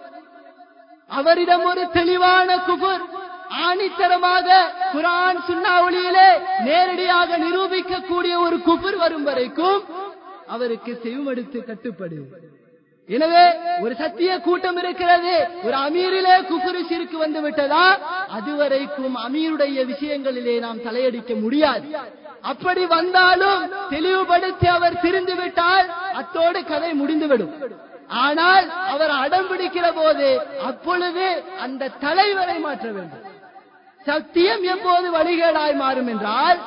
அவரிடம் ஒரு தெளிவான குஃபர் ஆணித்தரமாக குரான் சுண்ணாவளியிலே நேரடியாக நிரூபிக்கக்கூடிய ஒரு குஃபர் வரும் வரைக்கும் அவருக்கு செவிமடுத்து கட்டுப்படு எனவே ஒரு சத்திய கூட்டம் இருக்கிறது ஒரு அமீரிலே குஃபுரு சிறுக்கு வந்து விட்டதா அதுவரைக்கும் அமீருடைய விஷயங்களிலே நாம் தலையடிக்க முடியாது அப்படி வந்தாலும் தெளிவுபடுத்தி அவர் திரிந்து விட்டால் அத்தோடு கதை முடிந்துவிடும் ஆனால் அவர் அடம் பிடிக்கிற போது அப்பொழுது அந்த தலைவரை மாற்ற வேண்டும் சத்தியம் எப்போது வழிகேடாய் மாறும் என்றால்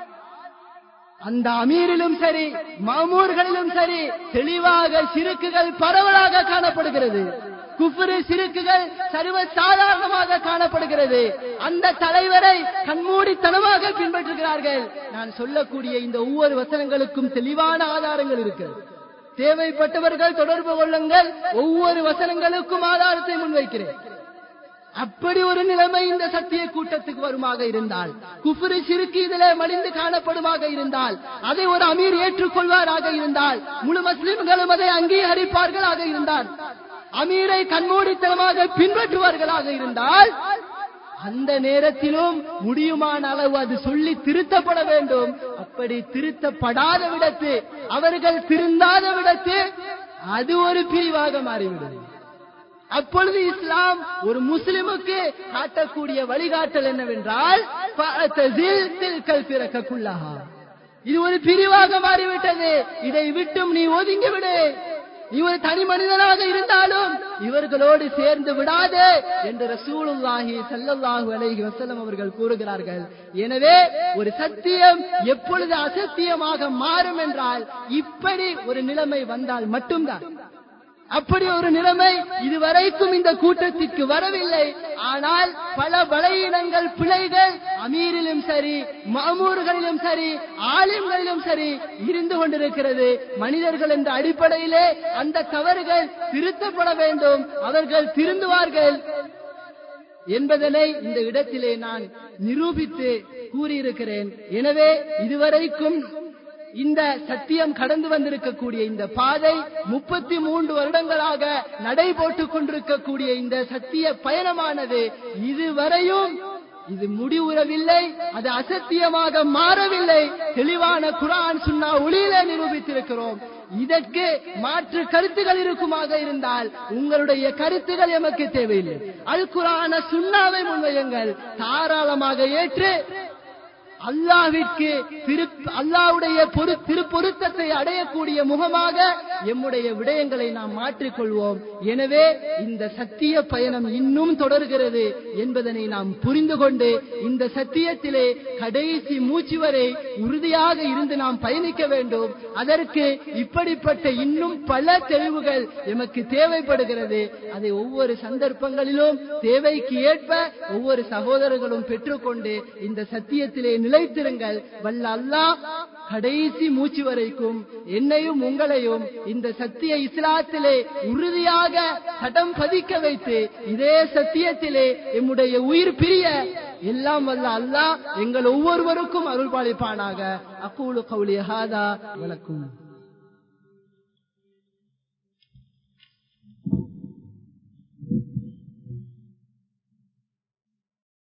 அந்த அமீரிலும் சரி மாமூர்களிலும் சரி தெளிவாக சிறுக்குகள் பரவலாக காணப்படுகிறது குஃபுரு சிறுக்குகள் சர்வ சாதாரணமாக காணப்படுகிறது அந்த தலைவரை கண்மூடித்தனமாக பின்பற்றுகிறார்கள் நான் சொல்லக்கூடிய இந்த ஒவ்வொரு வசனங்களுக்கும் தெளிவான ஆதாரங்கள் இருக்கிறது தேவைப்பட்டவர்கள் தொடர்பு கொள்ளுங்கள் ஒவ்வொரு வசனங்களுக்கும் ஆதாரத்தை முன்வைக்கிறேன் அப்படி ஒரு நிலைமை இந்த சத்திய கூட்டத்துக்கு வருமாக இருந்தால் குஃபுரு சிறுக்கு இதிலே மலிந்து காணப்படுமாக இருந்தால் அதை ஒரு அமீர் ஏற்றுக்கொள்வாராக இருந்தால் முழு முஸ்லிம்களும் அதை அங்கீகரிப்பார்களாக இருந்தால் அமீரை கண்மூடித்தனமாக பின்பற்றுவார்களாக இருந்தால் அந்த நேரத்திலும் முடியுமான அளவு அது சொல்லி திருத்தப்பட வேண்டும் அப்படி திருத்தப்படாத விடத்து அவர்கள் திருந்தாத விடத்து அது ஒரு பிரிவாக மாறிவிடும் அப்பொழுது இஸ்லாம் ஒரு முஸ்லிமுக்கு காட்டக்கூடிய வழிகாட்டல் என்னவென்றால் பிறக்கக்குள்ளஹா இது ஒரு பிரிவாக மாறிவிட்டது இதை விட்டும் நீ ஒதுங்கி விடு நீ ஒரு தனி மனிதனாக இருந்தாலும் இவர்களோடு சேர்ந்து விடாதே என்று ரசூலுல்லாஹி ஸல்லல்லாஹு அலைஹி வஸல்லம் அவர்கள் கூறுகிறார்கள் எனவே ஒரு சத்தியம் எப்பொழுது அசத்தியமாக மாறும் என்றால் இப்படி ஒரு நிலைமை வந்தால் மட்டும்தான் அப்படி ஒரு நிலைமை இதுவரைக்கும் இந்த கூட்டத்திற்கு வரவில்லை ஆனால் பல பலவீனங்கள் பிழைகள் அமீரிலும் சரி மாமூர்களிலும் சரி ஆலிம்களிலும் சரி இருந்து கொண்டிருக்கிறது மனிதர்கள் என்ற அடிப்படையிலே அந்த தவறுகள் திருத்தப்பட வேண்டும் அவர்கள் திருந்துவார்கள் என்பதனை இந்த இடத்திலே நான் நிரூபித்து கூறியிருக்கிறேன் எனவே இதுவரைக்கும் இந்த சத்தியம் கடந்து வந்திருக்கக்கூடிய இந்த பாதை முப்பத்தி மூன்று வருடங்களாக நடைபோட்டுக் கொண்டிருக்கக்கூடிய இந்த சத்திய பயணமானது இதுவரையும் இது முடிவுறவில்லை அது அசத்தியமாக மாறவில்லை தெளிவான குரான் சுன்னா ஒளியில நிரூபித்திருக்கிறோம் இதற்கு மாற்று கருத்துகள் இருக்குமாக இருந்தால் உங்களுடைய கருத்துகள் எமக்கு தேவையில்லை அல் குரான சுண்ணாவை முன்வையுங்கள் தாராளமாக ஏற்று அல்லாவிற்கு திரு அல்லாவுடைய பொரு திருப்பொருத்தத்தை அடையக்கூடிய முகமாக எம்முடைய விடயங்களை நாம் மாற்றிக்கொள்வோம் எனவே இந்த சத்திய பயணம் இன்னும் தொடர்கிறது என்பதனை நாம் புரிந்து கொண்டு இந்த சத்தியத்திலே கடைசி மூச்சு வரை உறுதியாக இருந்து நாம் பயணிக்க வேண்டும் அதற்கு இப்படிப்பட்ட இன்னும் பல தெளிவுகள் எமக்கு தேவைப்படுகிறது அதை ஒவ்வொரு சந்தர்ப்பங்களிலும் தேவைக்கு ஏற்ப ஒவ்வொரு சகோதரர்களும் பெற்றுக்கொண்டு இந்த சத்தியத்திலே நிலைத்திருங்கள் வல்ல அல்லாஹ் கடைசி மூச்சு வரைக்கும் என்னையும் உங்களையும் இந்த சத்திய இஸ்லாத்திலே உறுதியாக சடம் பதிக்க வைத்து இதே சத்தியத்திலே எம்முடைய உயிர் பிரிய எல்லாம் வல்ல அல்லாஹ் எங்கள் ஒவ்வொருவருக்கும் அருள் பாலிப்பானாக அக்கூலு கவுலி ஹாதா வணக்கம்